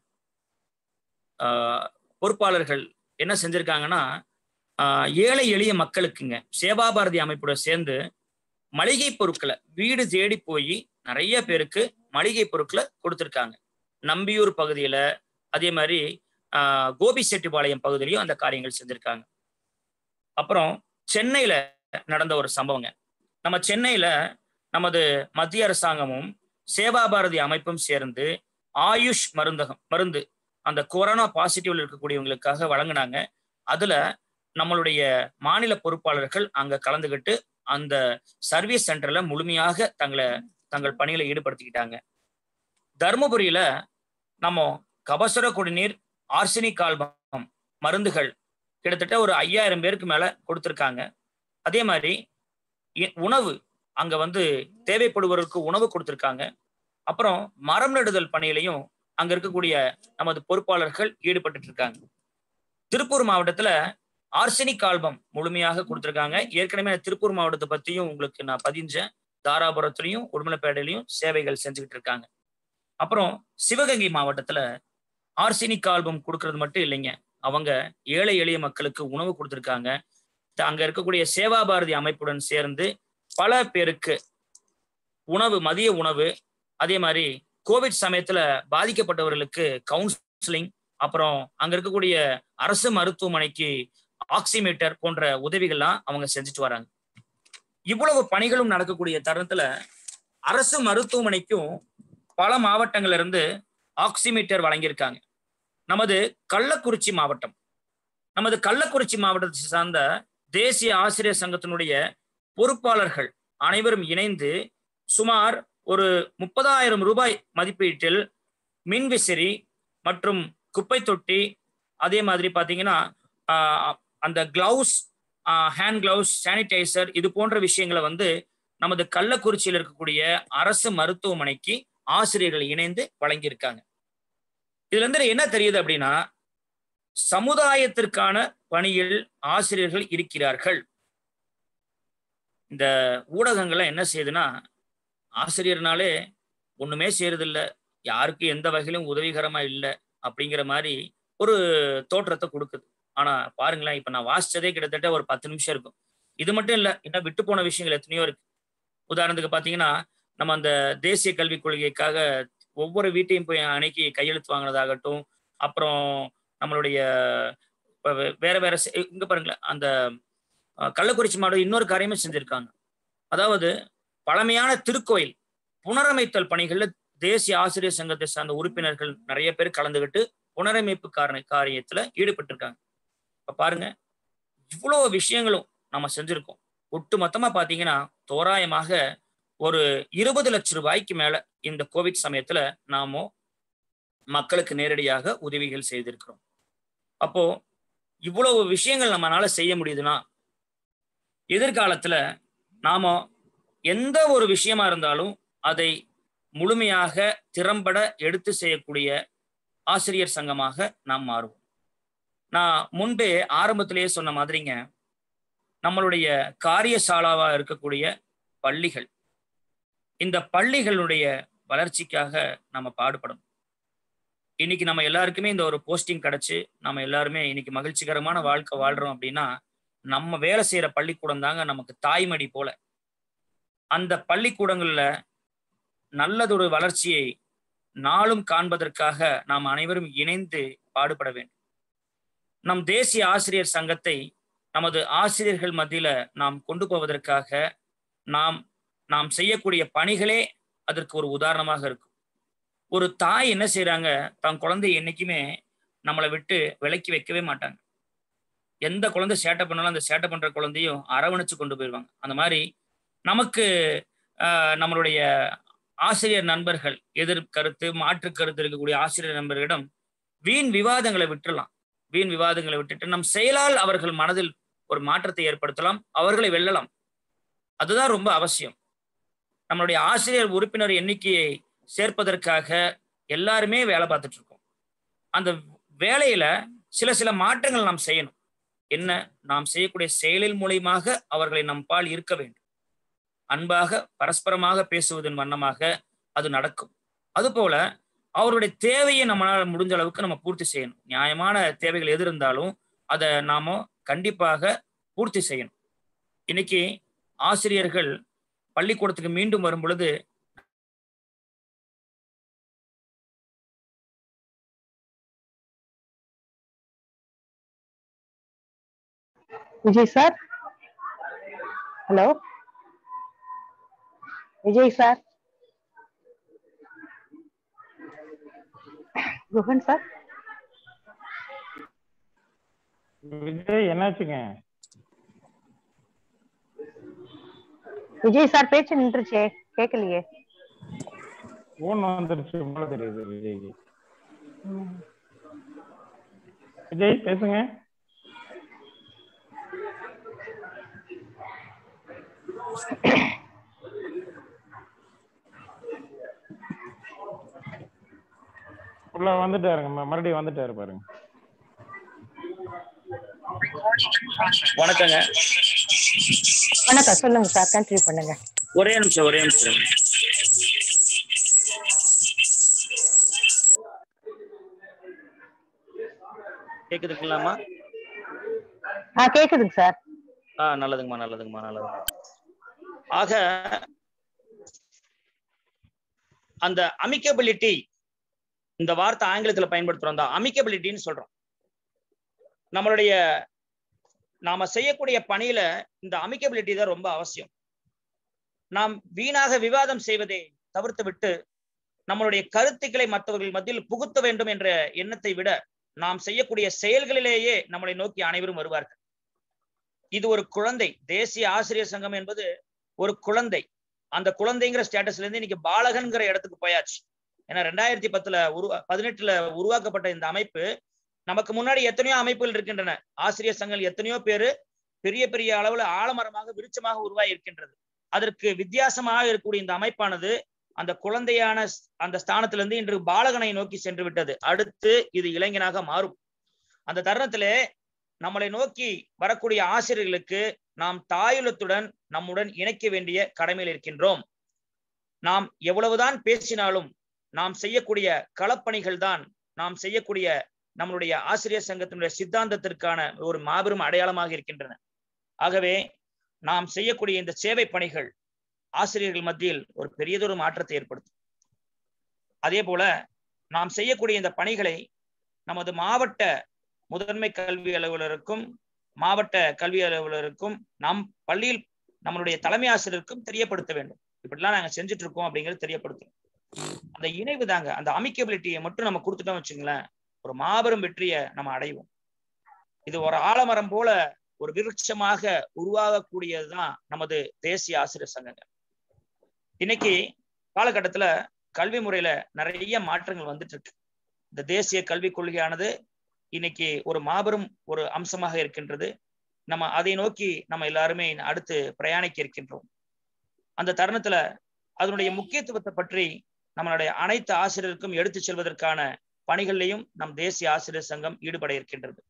ஆஹ், பொறுப்பாளர்கள் என்ன செஞ்சிருக்காங்கன்னா ஆஹ், ஏழை எளிய மக்களுக்குங்க சேவா பாரதி அமைப்போட சேர்ந்து மளிகை பொருட்களை வீடு தேடி போய் நிறைய பேருக்கு மளிகை பொருட்களை கொடுத்துருக்காங்க நம்பியூர் பகுதியில அதே மாதிரி ஆஹ், கோபிச்செட்டிப்பாளையம் பகுதியிலையும் அந்த காரியங்கள் செஞ்சிருக்காங்க அப்புறம் சென்னையில நடந்த ஒரு சம்பவங்க நம்ம சென்னையில நமது மத்திய அரசாங்கமும் சேவா பாரதி அமைப்பும் சேர்ந்து ஆயுஷ் மருந்தகம் மருந்து அந்த கொரோனா பாசிட்டிவ்ல இருக்கக்கூடியவங்களுக்காக வழங்கினாங்க அதுல நம்மளுடைய மாநில பொறுப்பாளர்கள் அங்க கலந்துகிட்டு அந்த சர்வீஸ் சென்டர்ல முழுமையாக தங்களை தங்கள் பணிகளை ஈடுபடுத்திக்கிட்டாங்க தருமபுரியில நம்ம கபசுர குடிநீர் ஆர்சனிக் ஆல்பம் மருந்துகள் கிட்டத்தட்ட ஒரு ஐயாயிரம் பேருக்கு மேல கொடுத்துருக்காங்க அதே மாதிரி இ- உணவு அங்க வந்து தேவைப்படுபவருக்கு உணவு கொடுத்துருக்காங்க அப்புறம் மரம் நடுதல் பணியிலையும் அங்க இருக்கக்கூடிய நமது பொறுப்பாளர்கள் ஈடுபட்டு இருக்காங்க திருப்பூர் மாவட்டத்துல ஆர்சனிக் ஆல்பம் முழுமையாக கொடுத்துருக்காங்க ஏற்கனவே நான் திருப்பூர் மாவட்டத்தை பத்தியும் உங்களுக்கு நான் பதிஞ்சேன் தாராபுரத்துலயும் உடுமலைப்பேட்டையிலையும் சேவைகள் செஞ்சுக்கிட்டு இருக்காங்க அப்புறம் சிவகங்கை மாவட்டத்துல ஆர்சனிக் ஆல்பம் கொடுக்கறது மட்டும் இல்லைங்க அவங்க ஏழை எளிய மக்களுக்கு உணவு கொடுத்துருக்காங்க த- அங்க இருக்கக்கூடிய சேவா பாரதி அமைப்புடன் சேர்ந்து பல பேருக்கு உணவு மதிய உணவு அதே மாதிரி கோவிட் சமயத்துல பாதிக்கப்பட்டவர்களுக்கு கவுன்சிலிங் அப்புறம் அங்க இருக்கக்கூடிய அரசு மருத்துவமனைக்கு ஆக்சிமீட்டர் போன்ற உதவிகள்லாம் அவங்க செஞ்சுட்டு வராங்க இவ்வளவு பணிகளும் நடக்கக்கூடிய தருணத்துல அரசு மருத்துவமனைக்கும் பல மாவட்டங்கள்ல இருந்து ஆக்சிமீட்டர் வழங்கியிருக்காங்க நமது கள்ளக்குறிச்சி மாவட்டம் நமது கள்ளக்குறிச்சி மாவட்டத்தை சார்ந்த தேசிய ஆசிரியர் சங்கத்தினுடைய பொறுப்பாளர்கள் அனைவரும் இணைந்து சுமார் ஒரு முப்பதாயிரம் ரூபாய் மதிப்பீட்டில் மின்விசிறி மற்றும் குப்பை தொட்டி அதே மாதிரி பார்த்தீங்கன்னா ஆஹ், அந்த கிளவுஸ் ஹேண்ட் கிளவுஸ் சானிடைசர் இது போன்ற விஷயங்களை வந்து நமது கள்ளக்குறிச்சியில் இருக்கக்கூடிய அரசு மருத்துவமனைக்கு ஆசிரியர்கள் இணைந்து வழங்கியிருக்காங்க இதுல இருந்து என்ன தெரியுது அப்படின்னா சமுதாயத்திற்கான பணியில் ஆசிரியர்கள் இருக்கிறார்கள் இந்த ஊடகங்கள்லாம் என்ன செய்யுதுன்னா ஆசிரியர்னாலே ஒண்ணுமே செய்யறதில்ல யாருக்கும் எந்த வகையிலும் உதவிகரமா இல்லை அப்படிங்கிற மாதிரி ஒரு தோற்றத்தை கொடுக்குது ஆனா பாருங்களேன் இப்ப நான் வாசிச்சதே கிட்டத்தட்ட ஒரு பத்து நிமிஷம் இருக்கும் இது மட்டும் இல்ல இன்னும் விட்டு போன விஷயங்கள் எத்தனையோ இருக்கு உதாரணத்துக்கு பாத்தீங்கன்னா நம்ம அந்த தேசிய கல்விக் கொள்கைக்காக ஒவ்வொரு வீட்டையும் போய் அன்னைக்கு கையெழுத்து வாங்கினதாகட்டும் அப்புறம் நம்மளுடைய இப்ப வே- வேற வேற செ- இங்க பாருங்களேன் அந்த அஹ், கள்ளக்குறிச்சி மாவட்டம் இன்னொரு காரியமே செஞ்சிருக்காங்க அதாவது பழமையான திருக்கோயில் புனரமைத்தல் பணிகள்ல தேசிய ஆசிரியர் சங்கத்தை சார்ந்த உறுப்பினர்கள் நிறைய பேர் கலந்துகிட்டு புனரமைப்பு காரண காரியத்துல ஈடுபட்டிருக்காங்க இப்ப பாருங்க இவ்வளவு விஷயங்களும் நம்ம செஞ்சிருக்கோம் ஒட்டு மொத்தமா பாத்தீங்கன்னா தோராயமாக ஒரு இருபது லட்சம் ரூபாய்க்கு மேல இந்த கோவிட் சமயத்துல நாம மக்களுக்கு நேரடியாக உதவிகள் செய்திருக்கிறோம் அப்போ இவ்வளவு விஷயங்கள் நம்மளால செய்ய முடியுதுன்னா எதிர்காலத்துல நாம எந்த ஒரு விஷயமா இருந்தாலும் அதை முழுமையாக திறம்பட எடுத்து செய்யக்கூடிய ஆசிரியர் சங்கமாக நாம் மாறுவோம் நான் முன்பே ஆரம்பத்திலேயே சொன்ன மாதிரிங்க நம்மளுடைய காரியசாலாவா இருக்கக்கூடிய பள்ளிகள் இந்த பள்ளிகளுடைய வளர்ச்சிக்காக நம்ம பாடுபடணும் இன்னைக்கு நம்ம எல்லாருக்குமே இந்த ஒரு போஸ்டிங் கிடைச்சு நம்ம எல்லாருமே இன்னைக்கு மகிழ்ச்சிகரமான வாழ்க்கை வாழ்றோம் அப்படின்னா நம்ம வேலை செய்யற பள்ளிக்கூடம் தாங்க நமக்கு தாய்மடி போல அந்த பள்ளிக்கூடங்கள்ல நல்லதொரு வளர்ச்சியை நாளும் காண்பதற்காக நாம் அனைவரும் இணைந்து பாடுபட வேண்டும் நம் தேசிய ஆசிரியர் சங்கத்தை நமது ஆசிரியர்கள் மத்தியில நாம் கொண்டு போவதற்காக நாம் நாம் செய்யக்கூடிய பணிகளே அதற்கு ஒரு உதாரணமாக இருக்கும் ஒரு தாய் என்ன செய்றாங்க தன் குழந்தை என்னைக்குமே நம்மளை விட்டு விலக்கி வைக்கவே மாட்டாங்க எந்த குழந்தை சேட்டை பண்ணாலும் அந்த சேட்டை பண்ற குழந்தையும் அரவணைச்சு கொண்டு போயிடுவாங்க அந்த மாதிரி நமக்கு ஆஹ், நம்மளுடைய ஆசிரியர் நண்பர்கள் எதிர் கருத்து மாற்று கருத்து இருக்கக்கூடிய ஆசிரியர் நண்பர்களிடம் வீண் விவாதங்களை விட்டுறலாம் வீண் விவாதங்களை விட்டுட்டு நம் செயலால் அவர்கள் மனதில் ஒரு மாற்றத்தை ஏற்படுத்தலாம் அவர்களை வெல்லலாம் அதுதான் ரொம்ப அவசியம் நம்மளுடைய ஆசிரியர் உறுப்பினர் எண்ணிக்கையை சேர்ப்பதற்காக எல்லாருமே வேலை பார்த்துட்டு இருக்கோம் அந்த வேலையில சில சில மாற்றங்கள் நாம் செய்யணும் என்ன நாம் செய்யக்கூடிய செயலில் மூலியமாக அவர்களை நம் பால் இருக்க வேண்டும் அன்பாக பரஸ்பரமாக பேசுவதன் வண்ணமாக அது நடக்கும் அதுபோல அவருடைய தேவையை நம்மளால முடிஞ்ச அளவுக்கு நம்ம பூர்த்தி செய்யணும் நியாயமான தேவைகள் எது இருந்தாலும் அதை நாம கண்டிப்பாக பூர்த்தி செய்யணும் இன்னைக்கு ஆசிரியர்கள் பள்ளிக்கூடத்துக்கு மீண்டும் வரும் பொழுது Vijay sir hello Vijay sir Guhan sir Vijay என்னாச்சுங்க விஜய் சார் பேச்சு நின்றுச்சே கேட்கலையே போன் வந்துருச்சு போல தெரியுது விஜய்க்கு விஜய் பேசுங்க உள்ள வந்துட்டாருங்க ம- மறுபடியும் வந்துட்டாரு பாருங்க வணக்கங்க வணக்கம் சொல்லுங்க சார் கண்டினியூ பண்ணுங்க ஒரே நிமிஷம் ஒரே நிமிஷம் கேக்குதுங்களாமா ஆ கேக்குதுங்க சார் ஆ நல்லதுங்கம்மா நல்லதுங்கம்மா நல்லதுங்கம்மா ஆக அந்த அமிக்கபிலிட்டி இந்த வார்த்தை ஆங்கிலத்துல பயன்படுத்துறோம் அந்த அமிக்கபிலிட்டின்னு சொல்றோம் நம்மளுடைய நாம செய்யக்கூடிய பணியில இந்த அமிக்கபிலிட்டி தான் ரொம்ப அவசியம் நாம் வீணாக விவாதம் செய்வதை தவிர்த்து விட்டு நம்மளுடைய கருத்துக்களை மற்றவர்கள் மத்தியில் புகுத்த வேண்டும் என்ற எண்ணத்தை விட நாம் செய்யக்கூடிய செயல்களிலேயே நம்மளை நோக்கி அனைவரும் வருவார்கள் இது ஒரு குழந்தை தேசிய ஆசிரியர் சங்கம் என்பது ஒரு குழந்தை அந்த குழந்தைங்கிற ஸ்டேட்டஸ்ல இருந்து இன்னைக்கு பாலகன்கிற இடத்துக்கு போயாச்சு ஏன்னா ரெண்டாயிரத்தி பத்துல உரு பதினெட்டுல உருவாக்கப்பட்ட இந்த அமைப்பு நமக்கு முன்னாடி எத்தனையோ அமைப்புகள் இருக்கின்றன ஆசிரியர் சங்கங்கள் எத்தனையோ பேரு பெரிய பெரிய அளவுல ஆலமரமாக விருட்சமாக உருவாகி இருக்கின்றது அதற்கு வித்தியாசமாக இருக்கக்கூடிய இந்த அமைப்பானது அந்த குழந்தையான ஸ்- அந்த ஸ்தானத்திலிருந்து இன்று பாலகனை நோக்கி சென்று விட்டது அடுத்து இது இளைஞனாக மாறும் அந்த தருணத்திலே நம்மளை நோக்கி வரக்கூடிய ஆசிரியர்களுக்கு நாம் தாயுள்ளத்துடன் நம்முடன் இணைக்க வேண்டிய கடமையில் இருக்கின்றோம் நாம் எவ்வளவுதான் பேசினாலும் நாம் செய்யக்கூடிய களப்பணிகள் தான் நாம் செய்யக்கூடிய நம்மளுடைய ஆசிரியர் சங்கத்தினுடைய சித்தாந்தத்திற்கான ஒரு மாபெரும் அடையாளமாக இருக்கின்றன ஆகவே நாம் செய்யக்கூடிய இந்த சேவை பணிகள் ஆசிரியர்கள் மத்தியில் ஒரு பெரியதொரு மாற்றத்தை ஏற்படுத்தும் அதே போல நாம் செய்யக்கூடிய இந்த பணிகளை நமது மாவட்ட முதன்மை கல்வி அலுவலருக்கும் மாவட்ட கல்வி அலுவலருக்கும் நம் பள்ளியில் நம்மளுடைய தலைமை ஆசிரியருக்கும் தெரியப்படுத்த வேண்டும் இப்படிலாம் நாங்க செஞ்சுட்டு இருக்கோம் அப்படிங்கிறது தெரியப்படுத்தணும் அந்த இணைவு தாங்க அந்த அமிக்கபிலிட்டியை மட்டும் நம்ம கொடுத்துட்டோம் வச்சுங்களேன் ஒரு மாபெரும் வெற்றியை நம்ம அடைவோம் இது ஒரு ஆலமரம் போல ஒரு விருட்சமாக உருவாகக்கூடியதுதான் நமது தேசிய ஆசிரியர் சங்கங்கள் இன்னைக்கு காலகட்டத்துல கல்வி முறையில நிறைய மாற்றங்கள் வந்துட்டு இருக்கு இந்த தேசிய கல்விக் கொள்கையானது இன்னைக்கு ஒரு மாபெரும் ஒரு அம்சமாக இருக்கின்றது நம்ம அதை நோக்கி நம்ம எல்லாருமே அடுத்து பிரயாணிக்க இருக்கின்றோம் அந்த தருணத்துல அதனுடைய முக்கியத்துவத்தை பற்றி நம்மளுடைய அனைத்து ஆசிரியருக்கும் எடுத்து செல்வதற்கான பணிகளிலையும் நம் தேசிய ஆசிரியர் சங்கம் ஈடுபட இருக்கின்றது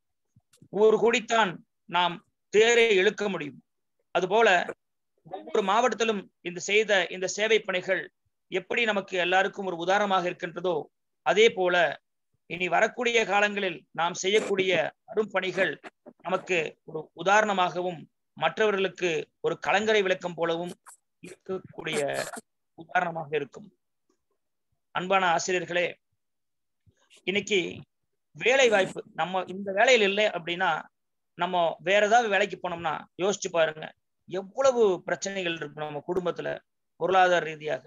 ஒரு கூடித்தான் நாம் தேரை இழுக்க முடியும் அதுபோல ஒவ்வொரு மாவட்டத்திலும் இந்த செய்த இந்த சேவை பணிகள் எப்படி நமக்கு எல்லாருக்கும் ஒரு உதாரணமாக இருக்கின்றதோ அதே போல இனி வரக்கூடிய காலங்களில் நாம் செய்யக்கூடிய அரும்பணிகள் நமக்கு ஒரு உதாரணமாகவும் மற்றவர்களுக்கு ஒரு கலங்கரை விளக்கம் போலவும் இருக்கக்கூடிய உதாரணமாக இருக்கும் அன்பான ஆசிரியர்களே இன்னைக்கு வேலை வாய்ப்பு நம்ம இந்த வேலையில் இல்லை அப்படின்னா நம்ம வேற ஏதாவது வேலைக்கு போனோம்னா யோசிச்சு பாருங்க எவ்வளவு பிரச்சனைகள் இருக்கும் நம்ம குடும்பத்துல பொருளாதார ரீதியாக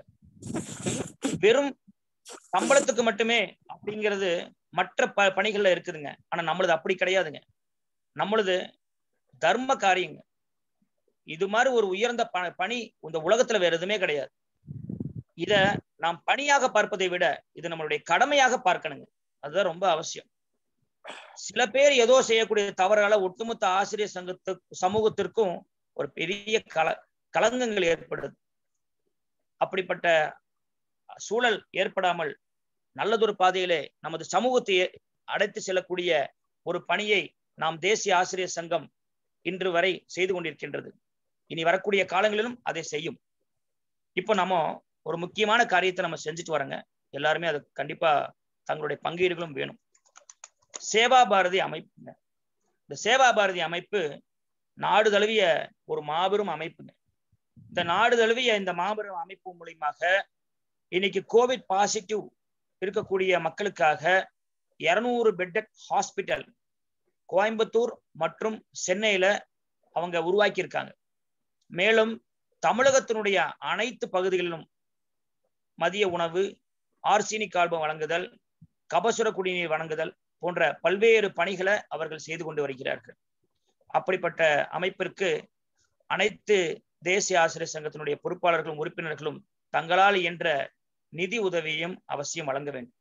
வெறும் சம்பளத்துக்கு மட்டுமே அப்படிங்கிறது மற்ற ப பணிகள்ல இருக்குதுங்க ஆனா நம்மளது அப்படி கிடையாதுங்க நம்மளது தர்ம காரியங்க இது மாதிரி ஒரு உயர்ந்த ப பணி இந்த உலகத்துல வேற எதுவுமே கிடையாது இத நாம் பணியாக பார்ப்பதை விட இது நம்மளுடைய கடமையாக பார்க்கணுங்க அதுதான் ரொம்ப அவசியம் சில பேர் ஏதோ செய்யக்கூடிய தவறால ஒட்டுமொத்த ஆசிரியர் சங்கத்து சமூகத்திற்கும் ஒரு பெரிய கல கலங்கங்கள் ஏற்படுது அப்படிப்பட்ட சூழல் ஏற்படாமல் நல்லதொரு பாதையிலே நமது சமூகத்தை அடைத்து செல்லக்கூடிய ஒரு பணியை நாம் தேசிய ஆசிரியர் சங்கம் இன்று வரை செய்து கொண்டிருக்கின்றது இனி வரக்கூடிய காலங்களிலும் அதை செய்யும் இப்போ நம்ம ஒரு முக்கியமான காரியத்தை நம்ம செஞ்சுட்டு வரோங்க எல்லாருமே அது கண்டிப்பா தங்களுடைய பங்கீடுகளும் வேணும் சேவா பாரதி அமைப்புங்க இந்த சேவா பாரதி அமைப்பு நாடு தழுவிய ஒரு மாபெரும் அமைப்புங்க இந்த நாடு தழுவிய இந்த மாபெரும் அமைப்பு மூலியமாக இன்னைக்கு கோவிட் பாசிட்டிவ் இருக்கக்கூடிய மக்களுக்காக இருநூறு பெட்டட் ஹாஸ்பிட்டல் கோயம்புத்தூர் மற்றும் சென்னையில அவங்க உருவாக்கி இருக்காங்க மேலும் தமிழகத்தினுடைய அனைத்து பகுதிகளிலும் மதிய உணவு ஆர்சினிக் ஆல்பம் வழங்குதல் கபசுர குடிநீர் வழங்குதல் போன்ற பல்வேறு பணிகளை அவர்கள் செய்து கொண்டு வருகிறார்கள் அப்படிப்பட்ட அமைப்பிற்கு அனைத்து தேசிய ஆசிரியர் சங்கத்தினுடைய பொறுப்பாளர்களும் உறுப்பினர்களும் தங்களால் என்ற நிதி உதவியும் அவசியம் வழங்க வேண்டும்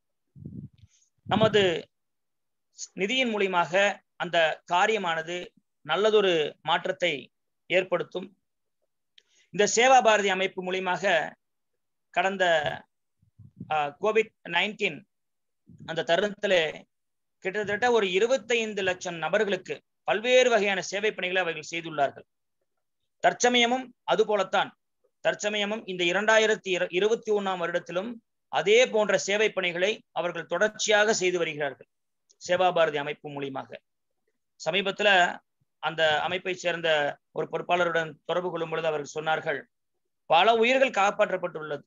நமது நிதியின் மூலியமாக அந்த காரியமானது நல்லதொரு மாற்றத்தை ஏற்படுத்தும் இந்த சேவா பாரதி அமைப்பு மூலியமாக கடந்த கோவிட் நைன்டீன் அந்த தருணத்துல கிட்டத்தட்ட ஒரு இருபத்தைந்து லட்சம் நபர்களுக்கு பல்வேறு வகையான சேவை பணிகளை அவர்கள் செய்துள்ளார்கள் தற்சமயமும் அது போலத்தான் தற்சமயமும் இந்த இரண்டாயிரத்தி இருபத்தி ஒன்னாம் வருடத்திலும் அதே போன்ற சேவை பணிகளை அவர்கள் தொடர்ச்சியாக செய்து வருகிறார்கள் சேவா பாரதி அமைப்பு மூலியமாக சமீபத்துல அந்த அமைப்பை சேர்ந்த ஒரு பொறுப்பாளருடன் தொடர்பு கொள்ளும் பொழுது அவர்கள் சொன்னார்கள் பல உயிர்கள் காப்பாற்றப்பட்டுள்ளது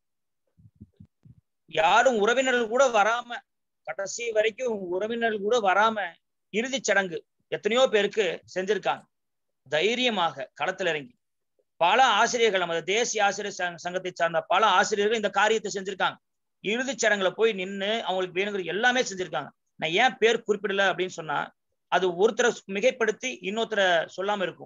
யாரும் உறவினர்கள் கூட வராம கடைசி வரைக்கும் உறவினர்கள் கூட வராம இறுதி சடங்கு எத்தனையோ பேருக்கு செஞ்சிருக்காங்க தைரியமாக களத்தில் இறங்கி பல ஆசிரியர்கள் நமது தேசிய ஆசிரியர் சங்கத்தை சார்ந்த பல ஆசிரியர்கள் இந்த காரியத்தை செஞ்சிருக்காங்க இறுதிச் சடங்குல போய் நின்று அவங்களுக்கு வேணுங்கிற எல்லாமே செஞ்சிருக்காங்க நான் ஏன் பேர் குறிப்பிடல அப்படின்னு சொன்னா அது ஒருத்தரை மிகைப்படுத்தி இன்னொருத்தரை சொல்லாம இருக்கும்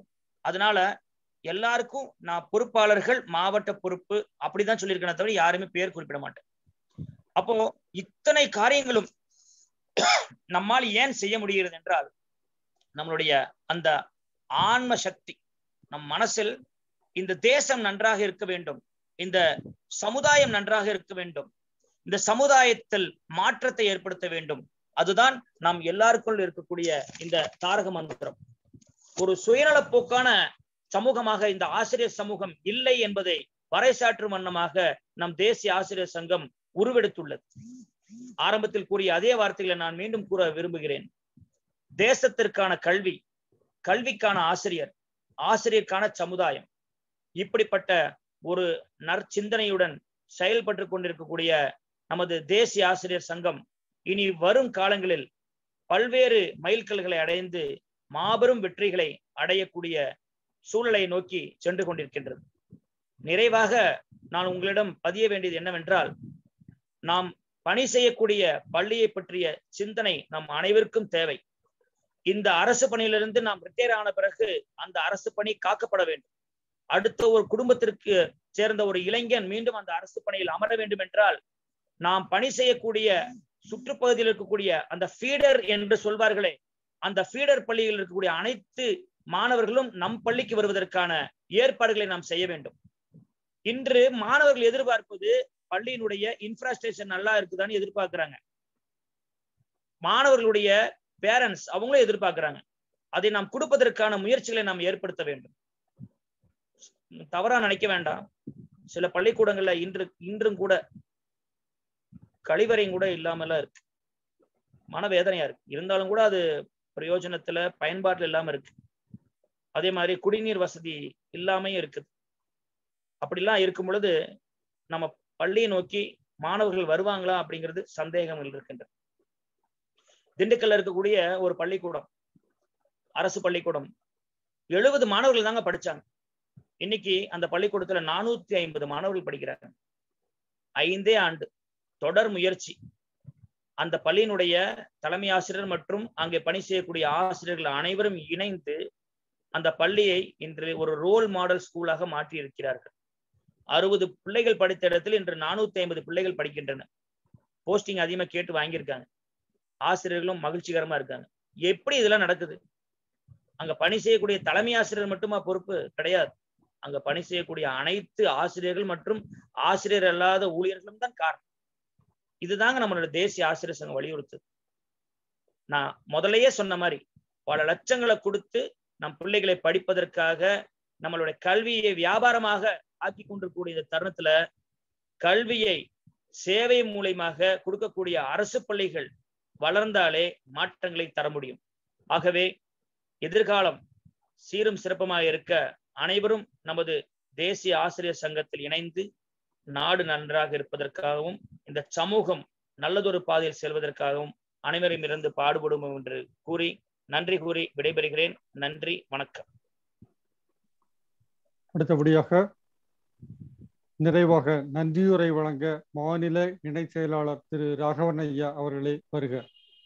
அதனால எல்லாருக்கும் நான் பொறுப்பாளர்கள் மாவட்ட பொறுப்பு அப்படிதான் சொல்லியிருக்கேனே தவிர யாருமே பேர் குறிப்பிட மாட்டேன் அப்போ இத்தனை காரியங்களும் நம்மால் ஏன் செய்ய முடிகிறது என்றால் நம்மளுடைய அந்த ஆன்ம சக்தி நம் மனசில் இந்த தேசம் நன்றாக இருக்க வேண்டும் இந்த சமுதாயம் நன்றாக இருக்க வேண்டும் இந்த சமுதாயத்தில் மாற்றத்தை ஏற்படுத்த வேண்டும் அதுதான் நாம் எல்லாருக்குள் இருக்கக்கூடிய இந்த தாரக மந்திரம் ஒரு சுயநலப்போக்கான சமூகமாக இந்த ஆசிரியர் சமூகம் இல்லை என்பதை பறைசாற்றும் வண்ணமாக நம் தேசிய ஆசிரியர் சங்கம் உருவெடுத்துள்ளது ஆரம்பத்தில் கூறிய அதே வார்த்தைகளை நான் மீண்டும் கூற விரும்புகிறேன் தேசத்திற்கான கல்வி கல்விக்கான ஆசிரியர் ஆசிரியருக்கான சமுதாயம் இப்படிப்பட்ட ஒரு நற்சிந்தனையுடன் செயல்பட்டு கொண்டிருக்கக்கூடிய நமது தேசிய ஆசிரியர் சங்கம் இனி வரும் காலங்களில் பல்வேறு மைல்கல்களை அடைந்து மாபெரும் வெற்றிகளை அடையக்கூடிய சூழலை நோக்கி சென்று கொண்டிருக்கின்றது நிறைவாக நான் உங்களிடம் பதிய வேண்டியது என்னவென்றால் நாம் பணி செய்யக்கூடிய பள்ளியை பற்றிய சிந்தனை நம் அனைவருக்கும் தேவை இந்த அரசு பணியிலிருந்து நாம் ரிட்டையர் ஆன பிறகு அந்த அரசு பணி காக்கப்பட வேண்டும் அடுத்த ஒரு குடும்பத்திற்கு சேர்ந்த ஒரு இளைஞன் மீண்டும் அந்த அரசு பணியில் அமர வேண்டும் என்றால் நாம் பணி செய்யக்கூடிய சுற்றுப்பகுதியில் இருக்கக்கூடிய அந்த ஃபீடர் என்று சொல்வார்களே அந்த ஃபீடர் பள்ளியில் இருக்கக்கூடிய அனைத்து மாணவர்களும் நம் பள்ளிக்கு வருவதற்கான ஏற்பாடுகளை நாம் செய்ய வேண்டும் இன்று மாணவர்கள் எதிர்பார்ப்பது பள்ளியினுடைய இன்ஃப்ராஸ்ட்ரக்சர் நல்லா இருக்குதான்னு எதிர்பார்க்கிறாங்க மாணவர்களுடைய பேரண்ட்ஸ் அவங்களும் எதிர்பார்க்கிறாங்க அதை நாம் கொடுப்பதற்கான முயற்சிகளை நாம் ஏற்படுத்த வேண்டும் தவறா நினைக்க வேண்டாம் சில பள்ளிக்கூடங்கள்ல இன்று இன்றும் கூட கழிவறையும் கூட இல்லாமலாம் இருக்கு மனவேதனையா இருக்கு இருந்தாலும் கூட அது பிரயோஜனத்துல பயன்பாட்டுல இல்லாம இருக்கு அதே மாதிரி குடிநீர் வசதி இல்லாமையும் இருக்குது அப்படிலாம் இருக்கும் பொழுது நம்ம பள்ளியை நோக்கி மாணவர்கள் வருவாங்களா அப்படிங்கிறது சந்தேகங்கள் இருக்கின்றது திண்டுக்கல்ல இருக்கக்கூடிய ஒரு பள்ளிக்கூடம் அரசு பள்ளிக்கூடம் எழுபது மாணவர்கள் தாங்க படிச்சாங்க இன்னைக்கு அந்த பள்ளிக்கூடத்துல நானூத்தி ஐம்பது மாணவர்கள் படிக்கிறாங்க ஐந்தே ஆண்டு தொடர் முயற்சி அந்த பள்ளியினுடைய தலைமை ஆசிரியர் மற்றும் அங்கே பணி செய்யக்கூடிய ஆசிரியர்கள் அனைவரும் இணைந்து அந்த பள்ளியை இன்று ஒரு ரோல் மாடல் ஸ்கூலாக மாற்றி இருக்கிறார்கள் அறுபது பிள்ளைகள் படித்த இடத்தில் இன்று நானூத்தி ஐம்பது பிள்ளைகள் படிக்கின்றன போஸ்டிங் அதிகமா கேட்டு வாங்கியிருக்காங்க ஆசிரியர்களும் மகிழ்ச்சிகரமா இருக்காங்க எப்படி இதெல்லாம் நடக்குது அங்க பணி செய்யக்கூடிய தலைமை ஆசிரியர் மட்டுமா பொறுப்பு கிடையாது அங்க பணி செய்யக்கூடிய அனைத்து ஆசிரியர்கள் மற்றும் ஆசிரியர் அல்லாத ஊழியர்களும் தான் காரணம் இதுதாங்க நம்மளோட தேசிய ஆசிரியர் சங்கம் வலியுறுத்து நான் முதலையே சொன்ன மாதிரி பல லட்சங்களை கொடுத்து நம் பிள்ளைகளை படிப்பதற்காக நம்மளுடைய கல்வியை வியாபாரமாக ஆக்கி கொண்டிருக்கூடிய இந்த தருணத்துல கல்வியை சேவை மூலியமாக கொடுக்கக்கூடிய அரசு பள்ளிகள் வளர்ந்தாலே மாற்றங்களை தர முடியும் ஆகவே எதிர்காலம் சீரும் சிறப்புமாக இருக்க அனைவரும் நமது தேசிய ஆசிரியர் சங்கத்தில் இணைந்து நாடு நன்றாக இருப்பதற்காகவும் இந்த சமூகம் நல்லதொரு பாதையில் செல்வதற்காகவும் அனைவரும் இருந்து பாடுபடும் என்று கூறி நன்றி கூறி விடைபெறுகிறேன் நன்றி வணக்கம் அடுத்தபடியாக நிறைவாக நன்றியுரை வழங்க மாநில இணை செயலாளர் திரு ராகவன் ஐயா அவர்களே வருக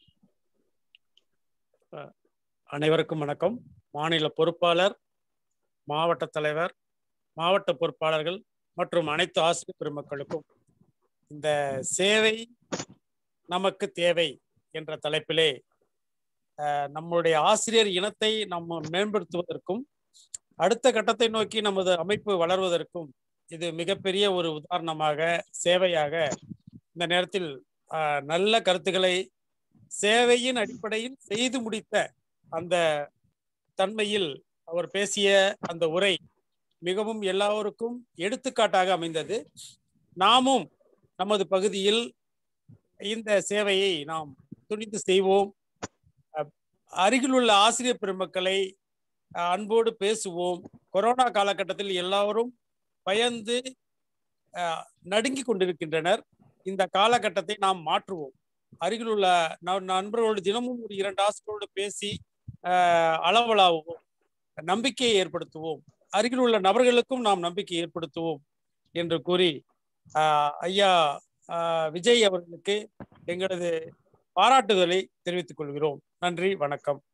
அனைவருக்கும் வணக்கம் மாநில பொறுப்பாளர் மாவட்ட தலைவர் மாவட்ட பொறுப்பாளர்கள் மற்றும் அனைத்து ஆசிரியர் பெருமக்களுக்கும் இந்த சேவை நமக்கு தேவை என்ற தலைப்பிலே நம்முடைய ஆசிரியர் இனத்தை நம்ம மேம்படுத்துவதற்கும் அடுத்த கட்டத்தை நோக்கி நமது அமைப்பு வளர்வதற்கும் இது மிகப்பெரிய ஒரு உதாரணமாக சேவையாக இந்த நேரத்தில் நல்ல கருத்துக்களை சேவையின் அடிப்படையில் செய்து முடித்த அந்த தன்மையில் அவர் பேசிய அந்த உரை மிகவும் எல்லாருக்கும் எடுத்துக்காட்டாக அமைந்தது நாமும் நமது பகுதியில் இந்த சேவையை நாம் துணிந்து செய்வோம் அருகில் உள்ள ஆசிரியர் பெருமக்களை அன்போடு பேசுவோம் கொரோனா காலகட்டத்தில் எல்லாரும் பயந்து நடுங்கி கொண்டிருக்கின்றனர் இந்த காலகட்டத்தை நாம் மாற்றுவோம் அருகில் உள்ள நண்பர்களோடு தினமும் ஒரு இரண்டு ஆசிரியரோடு பேசி அளவலாவோம் நம்பிக்கையை ஏற்படுத்துவோம் அருகில் உள்ள நபர்களுக்கும் நாம் நம்பிக்கை ஏற்படுத்துவோம் என்று கூறி ஐயா விஜய் அவர்களுக்கு எங்களது பாராட்டுதலை தெரிவித்துக் கொள்கிறோம் நன்றி வணக்கம்